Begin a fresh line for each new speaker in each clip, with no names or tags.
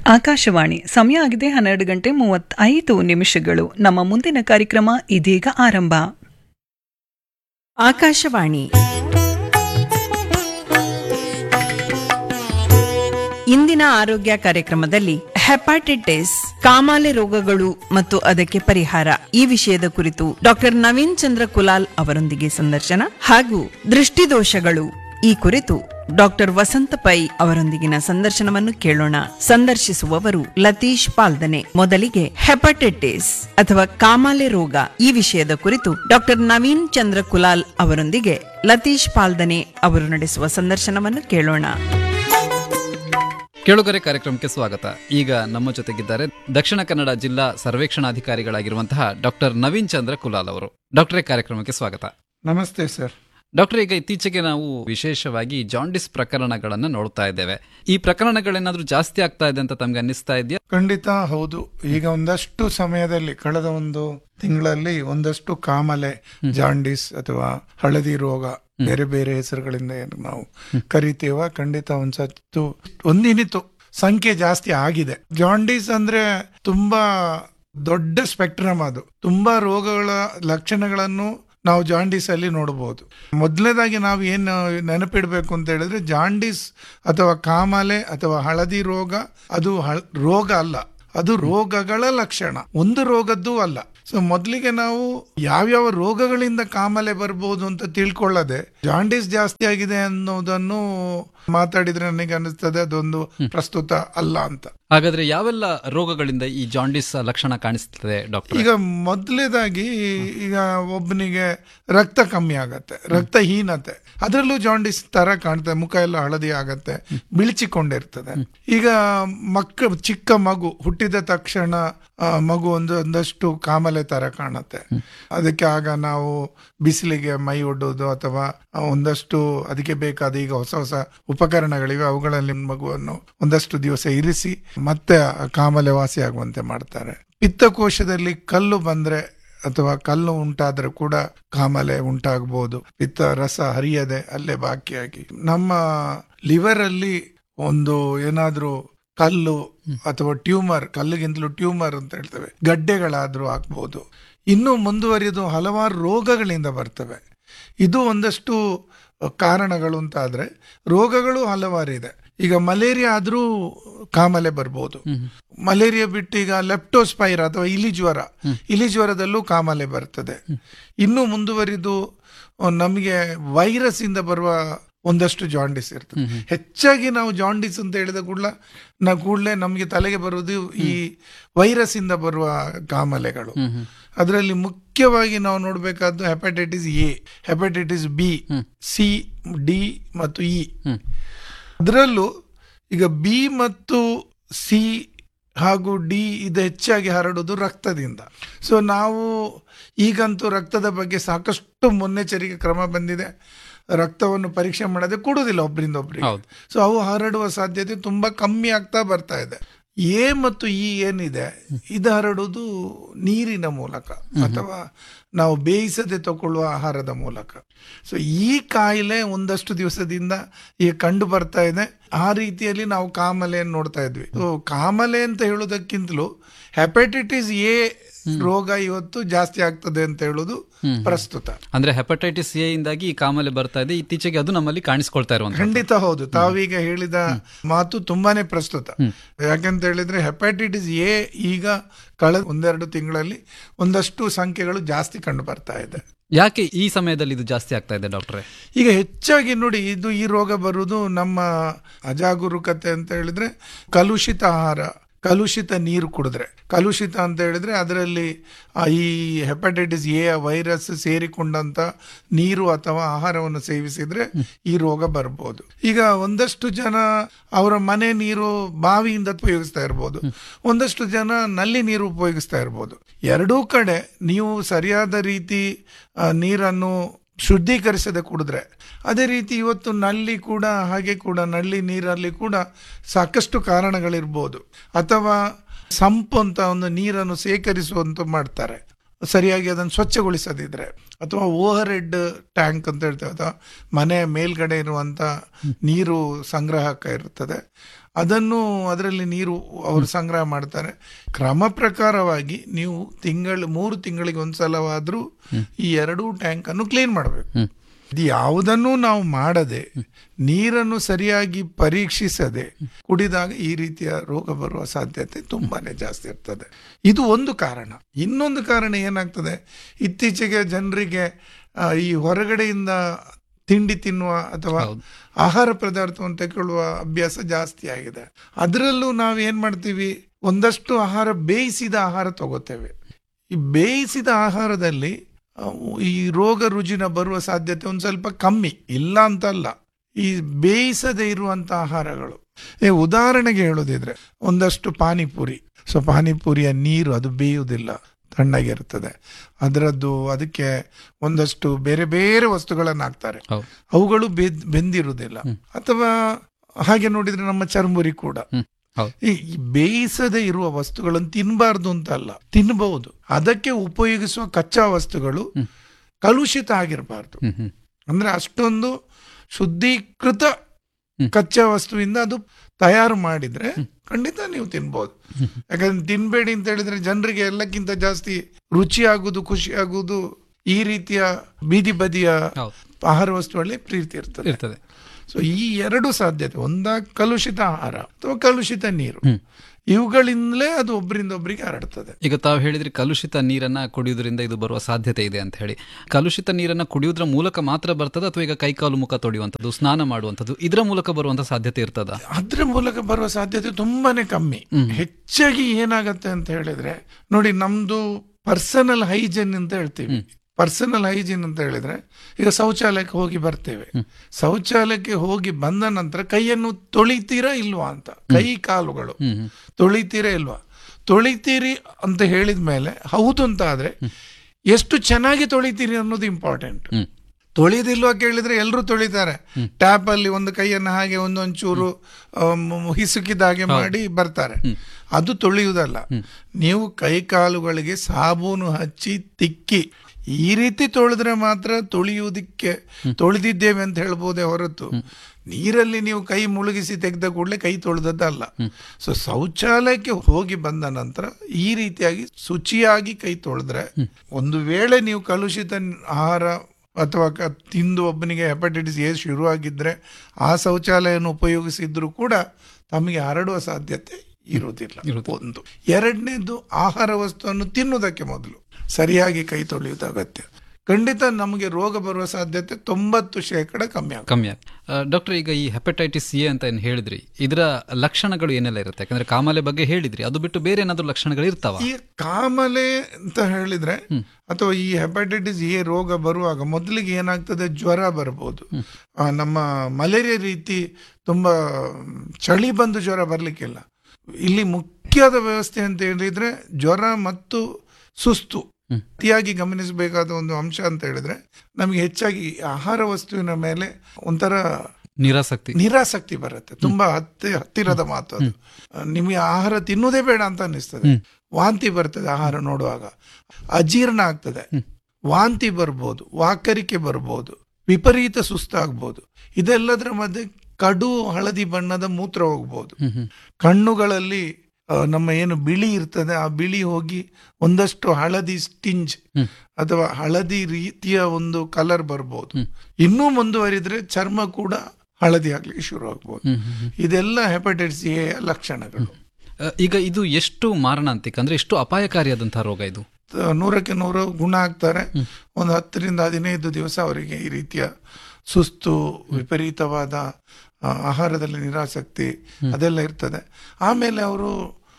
ಆಕಾಶವಾಣಿ ಸಮಯ ಆಗಿದೆ ಹನ್ನೆರಡು ಗಂಟೆ ಮೂವತ್ತೈದು ನಿಮಿಷಗಳು ನಮ್ಮ ಮುಂದಿನ ಕಾರ್ಯಕ್ರಮ ಇದೀಗ ಆರಂಭ
ಆಕಾಶವಾಣಿ ಇಂದಿನ ಆರೋಗ್ಯ ಕಾರ್ಯಕ್ರಮದಲ್ಲಿ ಹೆಪಾಟೈಟಿಸ್ ಕಾಮಾಲೆ ರೋಗಗಳು ಮತ್ತು ಅದಕ್ಕೆ ಪರಿಹಾರ ಈ ವಿಷಯದ ಕುರಿತು ಡಾಕ್ಟರ್ ನವೀನ್ ಚಂದ್ರ ಕುಲಾಲ್ ಅವರೊಂದಿಗೆ ಸಂದರ್ಶನ ಹಾಗೂ ದೃಷ್ಟಿದೋಷಗಳು ಈ ಕುರಿತು ಡಾಕ್ಟರ್ ವಸಂತ ಪೈ ಅವರೊಂದಿಗಿನ ಸಂದರ್ಶನವನ್ನು ಕೇಳೋಣ ಸಂದರ್ಶಿಸುವವರು ಲತೀಶ್ ಪಾಲ್ದನೆ ಮೊದಲಿಗೆ ಹೆಪಟೈಟಿಸ್ ಅಥವಾ ಕಾಮಾಲೆ ರೋಗ ಈ ವಿಷಯದ ಕುರಿತು ಡಾಕ್ಟರ್ ನವೀನ್ ಚಂದ್ರ ಕುಲಾಲ್ ಅವರೊಂದಿಗೆ ಲತೀಶ್ ಪಾಲ್ದನೆ ಅವರು ನಡೆಸುವ ಸಂದರ್ಶನವನ್ನು ಕೇಳೋಣ
ಕೇಳುಗರೆ ಕಾರ್ಯಕ್ರಮಕ್ಕೆ ಸ್ವಾಗತ ಈಗ ನಮ್ಮ ಜೊತೆಗಿದ್ದಾರೆ ದಕ್ಷಿಣ ಕನ್ನಡ ಜಿಲ್ಲಾ ಸರ್ವೇಕ್ಷಣಾಧಿಕಾರಿಗಳಾಗಿರುವಂತಹ ಡಾಕ್ಟರ್ ನವೀನ್ ಚಂದ್ರ ಕುಲಾಲ್ ಅವರು ಡಾಕ್ಟರೇ ಕಾರ್ಯಕ್ರಮಕ್ಕೆ ಸ್ವಾಗತ
ನಮಸ್ತೆ ಸರ್
ಡಾಕ್ಟರ್ ಈಗ ಇತ್ತೀಚೆಗೆ ನಾವು ವಿಶೇಷವಾಗಿ ಜಾಂಡಿಸ್ ಪ್ರಕರಣಗಳನ್ನ ನೋಡ್ತಾ ಇದ್ದೇವೆ ಈ ಪ್ರಕರಣಗಳೇನಾದ್ರೂ ಜಾಸ್ತಿ ಆಗ್ತಾ ಇದೆ ಅಂತ ತಮ್ಗೆ ಅನ್ನಿಸ್ತಾ ಇದೆಯಾ
ಖಂಡಿತ ಹೌದು ಈಗ ಒಂದಷ್ಟು ಸಮಯದಲ್ಲಿ ಕಳೆದ ಒಂದು ತಿಂಗಳಲ್ಲಿ ಒಂದಷ್ಟು ಕಾಮಲೆ ಜಾಂಡಿಸ್ ಅಥವಾ ಹಳದಿ ರೋಗ ಬೇರೆ ಬೇರೆ ಹೆಸರುಗಳಿಂದ ಏನು ನಾವು ಕರಿತೀವ ಖಂಡಿತ ಒಂದ್ಸತ್ತು ಒಂದಿನಿತು ಸಂಖ್ಯೆ ಜಾಸ್ತಿ ಆಗಿದೆ ಜಾಂಡೀಸ್ ಅಂದ್ರೆ ತುಂಬಾ ದೊಡ್ಡ ಸ್ಪೆಕ್ಟ್ರಮ್ ಅದು ತುಂಬಾ ರೋಗಗಳ ಲಕ್ಷಣಗಳನ್ನು ನಾವು ಜಾಂಡೀಸ್ ಅಲ್ಲಿ ನೋಡಬಹುದು ಮೊದಲನೇದಾಗಿ ನಾವು ಏನು ನೆನಪಿಡ್ಬೇಕು ಅಂತ ಹೇಳಿದ್ರೆ ಜಾಂಡೀಸ್ ಅಥವಾ ಕಾಮಾಲೆ ಅಥವಾ ಹಳದಿ ರೋಗ ಅದು ಹಳ್- ರೋಗ ಅಲ್ಲ ಅದು ರೋಗಗಳ ಲಕ್ಷಣ ಒಂದು ರೋಗದ್ದು ಅಲ್ಲ ಸೊ ಮೊದಲಿಗೆ ನಾವು ಯಾವ್ಯಾವ ರೋಗಗಳಿಂದ ಕಾಮಲೆ ಬರ್ಬೋದು ಅಂತ ತಿಳ್ಕೊಳ್ಳದೆ ಜಾಂಡೀಸ್ ಜಾಸ್ತಿ ಆಗಿದೆ ಅನ್ನೋದನ್ನು ಮಾತಾಡಿದ್ರೆ ನನಗೆ ಅನಿಸ್ತದೆ ಅದೊಂದು ಪ್ರಸ್ತುತ ಅಲ್ಲ ಅಂತ
ಹಾಗಾದ್ರೆ ಯಾವೆಲ್ಲ ರೋಗಗಳಿಂದ ಈ ಜಾಂಡಿಸ್ ಲಕ್ಷಣ ಕಾಣಿಸ್ತದೆ ಡಾಕ್ಟರ್
ಈಗ ಮೊದಲನೇದಾಗಿ ಈಗ ಒಬ್ಬನಿಗೆ ರಕ್ತ ಕಮ್ಮಿ ಆಗತ್ತೆ ರಕ್ತಹೀನತೆ ಅದರಲ್ಲೂ ಜಾಂಡಿಸ್ ತರ ಕಾಣ್ತದೆ ಮುಖ ಎಲ್ಲ ಹಳದಿ ಆಗತ್ತೆ ಬಿಳಿಚಿಕೊಂಡಿರ್ತದೆ ಈಗ ಮಕ್ಕ ಚಿಕ್ಕ ಮಗು ಹುಟ್ಟಿದ ತಕ್ಷಣ ಆ, ಮಗು ಒಂದು ಒಂದಷ್ಟು ಕಾಮಲೆ ತರ ಕಾಣುತ್ತೆ ಅದಕ್ಕೆ ಆಗ ನಾವು ಬಿಸಿಲಿಗೆ ಮೈ ಒಡ್ಡೋದು ಅಥವಾ ಒಂದಷ್ಟು ಅದಕ್ಕೆ ಬೇಕಾದ ಈಗ ಹೊಸ ಹೊಸ ಉಪಕರಣಗಳಿವೆ ಅವುಗಳಲ್ಲಿ ಮಗುವನ್ನು ಒಂದಷ್ಟು ದಿವಸ ಇರಿಸಿ ಮತ್ತೆ ಆ ಕಾಮಲೆ ವಾಸಿ ಆಗುವಂತೆ ಮಾಡ್ತಾರೆ ಪಿತ್ತಕೋಶದಲ್ಲಿ ಕಲ್ಲು ಬಂದ್ರೆ ಅಥವಾ ಕಲ್ಲು ಉಂಟಾದ್ರೆ ಕೂಡ ಕಾಮಲೆ ಉಂಟಾಗಬಹುದು ಪಿತ್ತ ರಸ ಹರಿಯದೆ ಅಲ್ಲೇ ಬಾಕಿಯಾಗಿ ನಮ್ಮ ಲಿವರ್ ಅಲ್ಲಿ ಒಂದು ಏನಾದ್ರೂ ಕಲ್ಲು ಅಥವಾ ಟ್ಯೂಮರ್ ಕಲ್ಲಿಗಿಂತಲೂ ಟ್ಯೂಮರ್ ಅಂತ ಹೇಳ್ತೇವೆ ಗಡ್ಡೆಗಳಾದ್ರೂ ಆಗ್ಬಹುದು ಇನ್ನು ಮುಂದುವರಿದು ಹಲವಾರು ರೋಗಗಳಿಂದ ಬರ್ತವೆ ಇದು ಒಂದಷ್ಟು ಕಾರಣಗಳು ಅಂತ ಆದ್ರೆ ರೋಗಗಳು ಹಲವಾರು ಇದೆ ಈಗ ಮಲೇರಿಯಾ ಆದ್ರೂ ಕಾಮಲೆ ಬರ್ಬೋದು ಮಲೇರಿಯಾ ಬಿಟ್ಟು ಈಗ ಲೆಪ್ಟೋಸ್ಪೈರ್ ಅಥವಾ ಇಲಿ ಜ್ವರ ಇಲಿ ಜ್ವರದಲ್ಲೂ ಕಾಮಲೆ ಬರ್ತದೆ ಇನ್ನು ಮುಂದುವರಿದು ನಮಗೆ ವೈರಸ್ ಇಂದ ಬರುವ ಒಂದಷ್ಟು ಜಾಂಡಿಸ್ ಇರ್ತದೆ ಹೆಚ್ಚಾಗಿ ನಾವು ಜಾಂಡಿಸ್ ಅಂತ ಹೇಳಿದ ಕೂಡಲ ನಾ ಕೂಡಲೇ ನಮಗೆ ತಲೆಗೆ ಬರುವುದು ಈ ವೈರಸ್ ಇಂದ ಬರುವ ಕಾಮಲೆಗಳು ಅದರಲ್ಲಿ ಮುಖ್ಯವಾಗಿ ನಾವು ನೋಡಬೇಕಾದ್ದು hepatitis A hepatitis B C D ಮತ್ತು ಇ ಅದರಲ್ಲೂ ಈಗ ಬಿ ಮತ್ತು ಸಿ ಹಾಗೂ ಡಿ ಇದು ಹೆಚ್ಚಾಗಿ ಹರಡುವುದು ರಕ್ತದಿಂದ ಸೊ ನಾವು ಈಗಂತೂ ರಕ್ತದ ಬಗ್ಗೆ ಸಾಕಷ್ಟು ಮುನ್ನೆಚ್ಚರಿಕೆ ಕ್ರಮ ಬಂದಿದೆ ರಕ್ತವನ್ನು ಪರೀಕ್ಷೆ ಮಾಡದೆ ಕೊಡುವುದಿಲ್ಲ ಒಬ್ಬರಿಂದ ಒಬ್ಬರಿಗೆ
ಹೌದು.
ಸೊ ಅವು ಹರಡುವ ಸಾಧ್ಯತೆ ತುಂಬಾ ಕಮ್ಮಿ ಆಗ್ತಾ ಬರ್ತಾ ಇದೆ ಎ ಮತ್ತು ಇ ಏನಿದೆ ಇದು ಹರಡುವುದು ನೀರಿನ ಮೂಲಕ ಅಥವಾ ನಾವು ಬೇಯಿಸದೆ ತಗೊಳ್ಳುವ ಆಹಾರದ ಮೂಲಕ ಸೊ ಈ ಕಾಯಿಲೆ ಒಂದಷ್ಟು ದಿವಸದಿಂದ ಈಗ ಕಂಡು ಬರ್ತಾ ಇದೆ ಆ ರೀತಿಯಲ್ಲಿ ನಾವು ಕಾಮಲೆಯನ್ನು ನೋಡ್ತಾ ಇದ್ವಿ ಸೊ ಕಾಮಲೆ ಅಂತ ಹೇಳೋದಕ್ಕಿಂತಲೂ ಹೆಪಟೈಟಿಸ್ ಎ ರೋಗ ಇವತ್ತು ಜಾಸ್ತಿ ಆಗ್ತದೆ ಅಂತ ಹೇಳೋದು ಪ್ರಸ್ತುತ
ಅಂದ್ರೆ ಹೆಪಟೈಟಿಸ್ ಎ ಇಂದಾಗಿ ಈ ಕಾಮಲೆ ಬರ್ತಾ ಇದೆ ಇತ್ತೀಚೆಗೆ ಅದು ನಮ್ಮಲ್ಲಿ ಕಾಣಿಸ್ಕೊಳ್ತಾ ಇರುವಂತ
ಖಂಡಿತ ಹೌದು ತಾವೀಗ ಹೇಳಿದ ಮಾತು ತುಂಬಾನೇ ಪ್ರಸ್ತುತ ಯಾಕಂತ ಹೇಳಿದ್ರೆ ಹೆಪಟೈಟಿಸ್ ಎ ಈಗ ಕಳೆದ ಒಂದೆರಡು ತಿಂಗಳಲ್ಲಿ ಒಂದಷ್ಟು ಸಂಖ್ಯೆಗಳು ಜಾಸ್ತಿ ಕಂಡು ಬರ್ತಾ ಇದೆ
ಯಾಕೆ ಈ ಸಮಯದಲ್ಲಿ ಇದು ಜಾಸ್ತಿ ಆಗ್ತಾ ಇದೆ ಡಾಕ್ಟ್ರೆ
ಈಗ ಹೆಚ್ಚಾಗಿ ನೋಡಿ ಇದು ಈ ರೋಗ ಬರುವುದು ನಮ್ಮ ಅಜಾಗರೂಕತೆ ಅಂತ ಹೇಳಿದ್ರೆ ಕಲುಷಿತ ಆಹಾರ ಕಲುಷಿತ ನೀರು ಕುಡಿದ್ರೆ ಕಲುಷಿತ ಅಂತ ಹೇಳಿದ್ರೆ ಅದರಲ್ಲಿ ಆ ಈ ಹೆಪಟೈಟಿಸ್ ಎ ವೈರಸ್ ಸೇರಿಕೊಂಡಂತ ನೀರು ಅಥವಾ ಆಹಾರವನ್ನು ಸೇವಿಸಿದ್ರೆ ಈ ರೋಗ ಬರ್ಬೋದು ಈಗ ಒಂದಷ್ಟು ಜನ ಅವರ ಮನೆ ನೀರು ಬಾವಿಯಿಂದ ಉಪಯೋಗಿಸ್ತಾ ಇರ್ಬೋದು ಒಂದಷ್ಟು ಜನ ನಲ್ಲಿ ನೀರು ಉಪಯೋಗಿಸ್ತಾ ಇರ್ಬೋದು ಎರಡೂ ಕಡೆ ನೀವು ಸರಿಯಾದ ರೀತಿ ಆ, ನೀರನ್ನು ಶುದ್ಧೀಕರಿಸದೆ ಕುಡಿದ್ರೆ ಅದೇ ರೀತಿ ಇವತ್ತು ನಲ್ಲಿ ಕೂಡ ಹಾಗೆ ಕೂಡ ನಲ್ಲಿ ನೀರಲ್ಲಿ ಕೂಡ ಸಾಕಷ್ಟು ಕಾರಣಗಳಿರ್ಬೋದು ಅಥವಾ ಸಂಪು ಅಂತ ಒಂದು ನೀರನ್ನು ಸೇಕರಿಸುವಂತ ಮಾಡ್ತಾರೆ ಸರಿಯಾಗಿ ಅದನ್ನು ಸ್ವಚ್ಛಗೊಳಿಸದಿದ್ರೆ ಅಥವಾ ಓವರ್ ಹೆಡ್ ಟ್ಯಾಂಕ್ ಅಂತ ಹೇಳ್ತೇವೆ ಅಥವಾ ಮನೆ ಮೇಲ್ಗಡೆ ಇರುವಂತ ನೀರು ಸಂಗ್ರಹಕ ಇರ್ತದೆ ಅದನ್ನು ಅದರಲ್ಲಿ ನೀರು ಅವರು ಸಂಗ್ರಹ ಮಾಡ್ತಾರೆ ಕ್ರಮ ಪ್ರಕಾರವಾಗಿ ನೀವು ತಿಂಗಳು ಮೂರು ತಿಂಗಳಿಗೆ ಒಂದ್ಸಲವಾದ್ರೂ ಈ ಎರಡೂ ಟ್ಯಾಂಕ್ ಅನ್ನು ಕ್ಲೀನ್ ಮಾಡಬೇಕು ಇದು ಯಾವುದನ್ನು ನಾವು ಮಾಡದೆ ನೀರನ್ನು ಸರಿಯಾಗಿ ಪರೀಕ್ಷಿಸದೆ ಕುಡಿದಾಗ ಈ ರೀತಿಯ ರೋಗ ಬರುವ ಸಾಧ್ಯತೆ ತುಂಬಾನೇ ಜಾಸ್ತಿ ಇರ್ತದೆ ಇದು ಒಂದು ಕಾರಣ ಇನ್ನೊಂದು ಕಾರಣ ಏನಾಗ್ತದೆ ಇತ್ತೀಚೆಗೆ ಜನರಿಗೆ ಆ, ಈ ಹೊರಗಡೆಯಿಂದ ತಿಂಡಿ ತಿನ್ನುವ ಅಥವಾ ಆಹಾರ ಪದಾರ್ಥವನ್ನು ತೆಗೊಳ್ಳುವ ಅಭ್ಯಾಸ ಜಾಸ್ತಿ ಆಗಿದೆ ಅದರಲ್ಲೂ ನಾವು ಏನ್ ಮಾಡ್ತೀವಿ ಒಂದಷ್ಟು ಆಹಾರ ಬೇಯಿಸಿದ ಆಹಾರ ತಗೋತೇವೆ ಈ ಬೇಯಿಸಿದ ಆಹಾರದಲ್ಲಿ ಆ, ಈ ರೋಗ ರುಜಿನ ಬರುವ ಸಾಧ್ಯತೆ ಒಂದು ಸ್ವಲ್ಪ ಕಮ್ಮಿ ಇಲ್ಲ ಅಂತಲ್ಲ ಈ ಬೇಯಿಸದೇ ಇರುವಂತ ಆಹಾರಗಳು ಏ ಉದಾಹರಣೆಗೆ ಹೇಳೋದಿದ್ರೆ ಒಂದಷ್ಟು ಪಾನಿಪುರಿ ಸೊ ಪಾನಿಪುರಿಯ ನೀರು ಅದು ಬೇಯುವುದಿಲ್ಲ ತಣ್ಣಗಿರ್ತದೆ ಅದರದ್ದು ಅದಕ್ಕೆ ಒಂದಷ್ಟು ಬೇರೆ ಬೇರೆ ವಸ್ತುಗಳನ್ನು ಹಾಕ್ತಾರೆ
ಹೌದು
ಅವುಗಳು ಬೆದ್ ಬೆಂದಿರುವುದಿಲ್ಲ ಅಥವಾ ಹಾಗೆ ನೋಡಿದ್ರೆ ನಮ್ಮ ಚರ್ಮುರಿ ಕೂಡ
ಹ್ಮ್. ಹೌದು
ಈ ಈ ಬೇಯಿಸದೇ ಇರುವ ವಸ್ತುಗಳನ್ನು ತಿನ್ನಬಾರ್ದು ಅಂತ ಅಲ್ಲ ತಿನ್ನಬಹುದು ಅದಕ್ಕೆ ಉಪಯೋಗಿಸುವ ಕಚ್ಚಾ ವಸ್ತುಗಳು ಕಲುಷಿತ ಆಗಿರಬಾರ್ದು
ಹ್ಮ್ ಹ್ಮ್
ಅಂದ್ರೆ ಅಷ್ಟೊಂದು ಶುದ್ಧೀಕೃತ
ಹ್ಮ್.
ಕಚ್ಚಾ ವಸ್ತುವಿಂದ ಅದು ತಯಾರು ಮಾಡಿದ್ರೆ ಖಂಡಿತ ನೀವು ತಿನ್ಬೋದು ಯಾಕಂದ್ರೆ ತಿನ್ಬೇಡಿ ಅಂತ ಹೇಳಿದ್ರೆ ಜನರಿಗೆ ಎಲ್ಲಕ್ಕಿಂತ ಜಾಸ್ತಿ ರುಚಿ ಆಗುದು ಖುಷಿ ಆಗುದು ಈ ರೀತಿಯ ಬೀದಿ ಬದಿಯ
ಹೌದು
ಆಹಾರ ವಸ್ತುಗಳಲ್ಲಿ ಪ್ರೀತಿ ಇರ್ತದೆ
ಇರ್ತದೆ
ಸೊ ಈ ಎರಡು ಸಾಧ್ಯತೆ ಒಂದ ಕಲುಷಿತ ಆಹಾರ ಅಥವಾ ಕಲುಷಿತ ನೀರು
ಹ್ಮ್.
ಇವುಗಳಿಂದಲೇ ಅದು ಒಬ್ಬರಿಂದ ಒಬ್ಬರಿಗೆ ಹರಡ್ತದೆ
ಈಗ ತಾವು ಹೇಳಿದ್ರಿ ಕಲುಷಿತ ನೀರನ್ನ ಕುಡಿಯೋದ್ರಿಂದ ಇದು ಬರುವ ಸಾಧ್ಯತೆ ಇದೆ ಅಂತ ಹೇಳಿ ಕಲುಷಿತ ನೀರನ್ನ ಕುಡಿಯೋದ್ರ ಮೂಲಕ ಮಾತ್ರ ಬರ್ತದ ಅಥವಾ ಈಗ ಕೈಕಾಲು ಮುಖ ತೊಳೆಯುವಂಥದ್ದು ಸ್ನಾನ ಮಾಡುವಂಥದ್ದು ಇದರ ಮೂಲಕ ಬರುವಂತ ಸಾಧ್ಯತೆ ಇರ್ತದ
ಅದ್ರ ಮೂಲಕ ಬರುವ ಸಾಧ್ಯತೆ ತುಂಬಾನೇ ಕಮ್ಮಿ ಹೆಚ್ಚಾಗಿ ಏನಾಗತ್ತೆ ಅಂತ ಹೇಳಿದ್ರೆ ನೋಡಿ ನಮ್ದು ಪರ್ಸನಲ್ ಹೈಜಿನ್ ಅಂತ ಹೇಳ್ತೀವಿ ಪರ್ಸನಲ್ ಹೈಜಿನ್ ಅಂತ ಹೇಳಿದ್ರೆ ಈಗ ಶೌಚಾಲಯಕ್ಕೆ ಹೋಗಿ ಬರ್ತೇವೆ ಶೌಚಾಲಯಕ್ಕೆ ಹೋಗಿ ಬಂದ ನಂತರ ಕೈಯನ್ನು ತೊಳಿತೀರಾ ಇಲ್ವಾ ಅಂತ ಕೈ ಕಾಲುಗಳು
ಹ್ಮ್ ಹ್ಮ್
ತೊಳಿತೀರಾ ಇಲ್ವಾ ತೊಳಿತೀರಿ ಅಂತ ಹೇಳಿದ ಮೇಲೆ ಹೌದು ಅಂತ ಆದ್ರೆ ಎಷ್ಟು ಚೆನ್ನಾಗಿ ತೊಳಿತೀರಿ ಅನ್ನೋದು ಇಂಪಾರ್ಟೆಂಟ್
ಹ್ಮ್
ತೊಳೆದಿಲ್ವಾ ಕೇಳಿದ್ರೆ ಎಲ್ಲರೂ ತೊಳಿತಾರೆ ಟ್ಯಾಪ್ ಅಲ್ಲಿ ಒಂದು ಕೈಯನ್ನು ಹಾಗೆ ಒಂದೊಂಚೂರು ಆಮ್, ಹಿಸುಕಿದ ಹಾಗೆ ಮಾಡಿ ಬರ್ತಾರೆ ಅದು ತೊಳೆಯುವುದಲ್ಲ ನೀವು ಕೈ ಕಾಲುಗಳಿಗೆ ಸಾಬೂನು ಹಚ್ಚಿ ತಿಕ್ಕಿ ಈ ರೀತಿ ತೊಳೆದ್ರೆ ಮಾತ್ರ ತೊಳೆಯುವುದಕ್ಕೆ ತೊಳೆದಿದ್ದೇವೆ ಅಂತ ಹೇಳ್ಬೋದೇ ಹೊರತು ನೀರಲ್ಲಿ ನೀವು ಕೈ ಮುಳುಗಿಸಿ ತೆಗೆದ ಕೂಡಲೇ ಕೈ ತೊಳೆದದ್ದಲ್ಲ ಸೊ ಶೌಚಾಲಯಕ್ಕೆ ಹೋಗಿ ಬಂದ ನಂತರ ಈ ರೀತಿಯಾಗಿ ಶುಚಿಯಾಗಿ ಕೈ ತೊಳೆದ್ರೆ ಒಂದು ವೇಳೆ ನೀವು ಕಲುಷಿತ ಆಹಾರ ಅಥವಾ ಕ- ತಿಂದು ಒಬ್ಬನಿಗೆ ಹೆಪಟೈಟಿಸ್ ಎ ಶುರುವಾಗಿದ್ರೆ ಆ ಶೌಚಾಲಯವನ್ನು ಉಪಯೋಗಿಸಿದ್ರು ಕೂಡ ತಮಗೆ ಹರಡುವ ಸಾಧ್ಯತೆ ಇರುವುದಿಲ್ಲ ಒಂದು ಎರಡನೇದು ಆಹಾರ ವಸ್ತುವನ್ನು ತಿನ್ನುವುದಕ್ಕೆ ಮೊದಲು ಸರಿಯಾಗಿ ಕೈ ತೊಳೆಯುವುದು ಅಗತ್ಯ ಖಂಡಿತ ನಮಗೆ ರೋಗ ಬರುವ ಸಾಧ್ಯತೆ ತೊಂಬತ್ತು ಶೇಕಡ ಕಮ್ಮಿ ಆಗುತ್ತೆ
ಕಮ್ಮಿ ಆಗ್- ಆ, ಡಾಕ್ಟರ್ ಈಗ ಈ ಹೆಪಟೈಟಿಸ್ ಎ ಅಂತ ಏನು ಹೇಳಿದ್ರಿ ಇದರ ಲಕ್ಷಣಗಳು ಏನೆಲ್ಲ ಇರುತ್ತೆ ಯಾಕಂದ್ರೆ ಕಾಮಾಲೆ ಬಗ್ಗೆ ಹೇಳಿದ್ರಿ ಅದು ಬಿಟ್ಟು ಬೇರೆ ಏನಾದ್ರು ಲಕ್ಷಣಗಳು ಇರ್ತಾವ
ಈ ಕಾಮಲೆ ಅಂತ ಹೇಳಿದ್ರೆ ಅಥವಾ ಈ ಹೆಪಟೈಟಿಸ್ ಎ ರೋಗ ಬರುವಾಗ ಮೊದಲಿಗೆ ಏನಾಗ್ತದೆ ಜ್ವರ ಬರ್ಬೋದು ಆ, ನಮ್ಮ ಮಲೇರಿಯಾ ರೀತಿ ತುಂಬಾ ಚಳಿ ಬಂದು ಜ್ವರ ಬರ್ಲಿಕ್ಕಿಲ್ಲ ಇಲ್ಲಿ ಮುಖ್ಯದ ವ್ಯವಸ್ಥೆ ಅಂತ ಹೇಳಿದ್ರೆ ಜ್ವರ ಮತ್ತು ಸುಸ್ತು ಅತಿಯಾಗಿ ಗಮನಿಸಬೇಕಾದ ಒಂದು ಅಂಶ ಅಂತ ಹೇಳಿದ್ರೆ ನಮಗೆ ಹೆಚ್ಚಾಗಿ ಆಹಾರ ವಸ್ತುವಿನ ಮೇಲೆ ಒಂಥರ
ನಿರಾಸಕ್ತಿ
ನಿರಾಸಕ್ತಿ ಬರುತ್ತೆ ತುಂಬಾ ಹತ್ತಿ ಹತ್ತಿರದ ಮಾತು ಅದು ನಿಮಗೆ ಆಹಾರ ತಿನ್ನುವುದೇ ಬೇಡ ಅಂತ ಅನ್ನಿಸ್ತದೆ ವಾಂತಿ ಬರ್ತದೆ ಆಹಾರ ನೋಡುವಾಗ ಅಜೀರ್ಣ ಆಗ್ತದೆ ವಾಂತಿ ಬರ್ಬೋದು ವಾಕರಿಕೆ ಬರ್ಬೋದು ವಿಪರೀತ ಸುಸ್ತಾಗ್ಬೋದು ಇದೆಲ್ಲದರ ಮಧ್ಯೆ ಕಡು ಹಳದಿ ಬಣ್ಣದ ಮೂತ್ರ ಹೋಗ್ಬೋದು ಕಣ್ಣುಗಳಲ್ಲಿ ಆ, ನಮ್ಮ ಏನು ಬಿಳಿ ಇರ್ತದೆ ಆ ಬಿಳಿ ಹೋಗಿ ಒಂದಷ್ಟು ಹಳದಿ ಸ್ಟಿಂಜ್ ಅಥವಾ ಹಳದಿ ರೀತಿಯ ಒಂದು ಕಲರ್ ಬರ್ಬೋದು ಇನ್ನೂ ಮುಂದುವರಿದ್ರೆ ಚರ್ಮ ಕೂಡ ಹಳದಿ ಆಗ್ಲಿಕ್ಕೆ ಶುರು ಆಗ್ಬೋದು ಇದೆಲ್ಲ ಹೆಪಟೈಟಿಸ್ ಎ ಲಕ್ಷಣಗಳು
ಆ, ಈಗ ಇದು ಎಷ್ಟು ಮಾರಣಾಂತಿಕ ಅಂದ್ರೆ ಎಷ್ಟು ಅಪಾಯಕಾರಿಯಾದಂತಹ ರೋಗ ಇದು
ತ- ನೂರಕ್ಕೆ ನೂರು ಗುಣ ಆಗ್ತಾರೆ ಒಂದು ಹತ್ತರಿಂದ ಹದಿನೈದು ದಿವಸ ಅವರಿಗೆ ಈ ರೀತಿಯ ಸುಸ್ತು ವಿಪರೀತವಾದ ಆ, ಆಹಾರದಲ್ಲಿ ನಿರಾಸಕ್ತಿ ಅದೆಲ್ಲ ಇರ್ತದೆ ಆಮೇಲೆ ಅವರು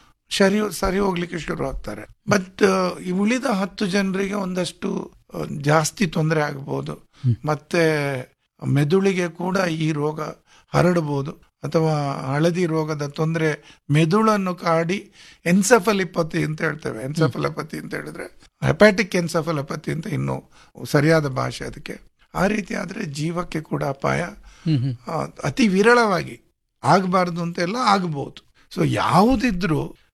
ಸರಿ ಸರಿ ಹೋಗ್ಲಿಕ್ಕೆ ಶುರು ಆಗ್ತಾರೆ ಬಟ್ ಈ ಉಳಿದ ಹತ್ತು ಜನರಿಗೆ ಒಂದಷ್ಟು ಆ, ಜಾಸ್ತಿ ತೊಂದರೆ ಆಗಬಹುದು ಮತ್ತೆ ಮೆದುಳಿಗೆ ಕೂಡ ಈ ರೋಗ ಹರಡಬಹುದು ಅಥವಾ ಹಳದಿ ರೋಗದ ತೊಂದರೆ ಮೆದುಳನ್ನು ಕಾಡಿ ಎನ್ಸಫಲಿಪತಿ ಅಂತ ಹೇಳ್ತೇವೆ ಎನ್ಸಫಲಪತಿ ಅಂತ ಹೇಳಿದ್ರೆ ಹೆಪಾಟಿಕ್ ಎನ್ಸಫಲಪತಿ ಅಂತ ಇನ್ನು ಸರಿಯಾದ ಭಾಷೆ ಅದಕ್ಕೆ ಆ ರೀತಿ ಆದ್ರೆ ಜೀವಕ್ಕೆ ಕೂಡ ಅಪಾಯ ಆ, ಅತಿ ವಿರಳವಾಗಿ ಆಗಬಾರ್ದು ಅಂತ ಎಲ್ಲ ಆಗಬಹುದು ಸೊ ಯಾವುದಿದ್ರು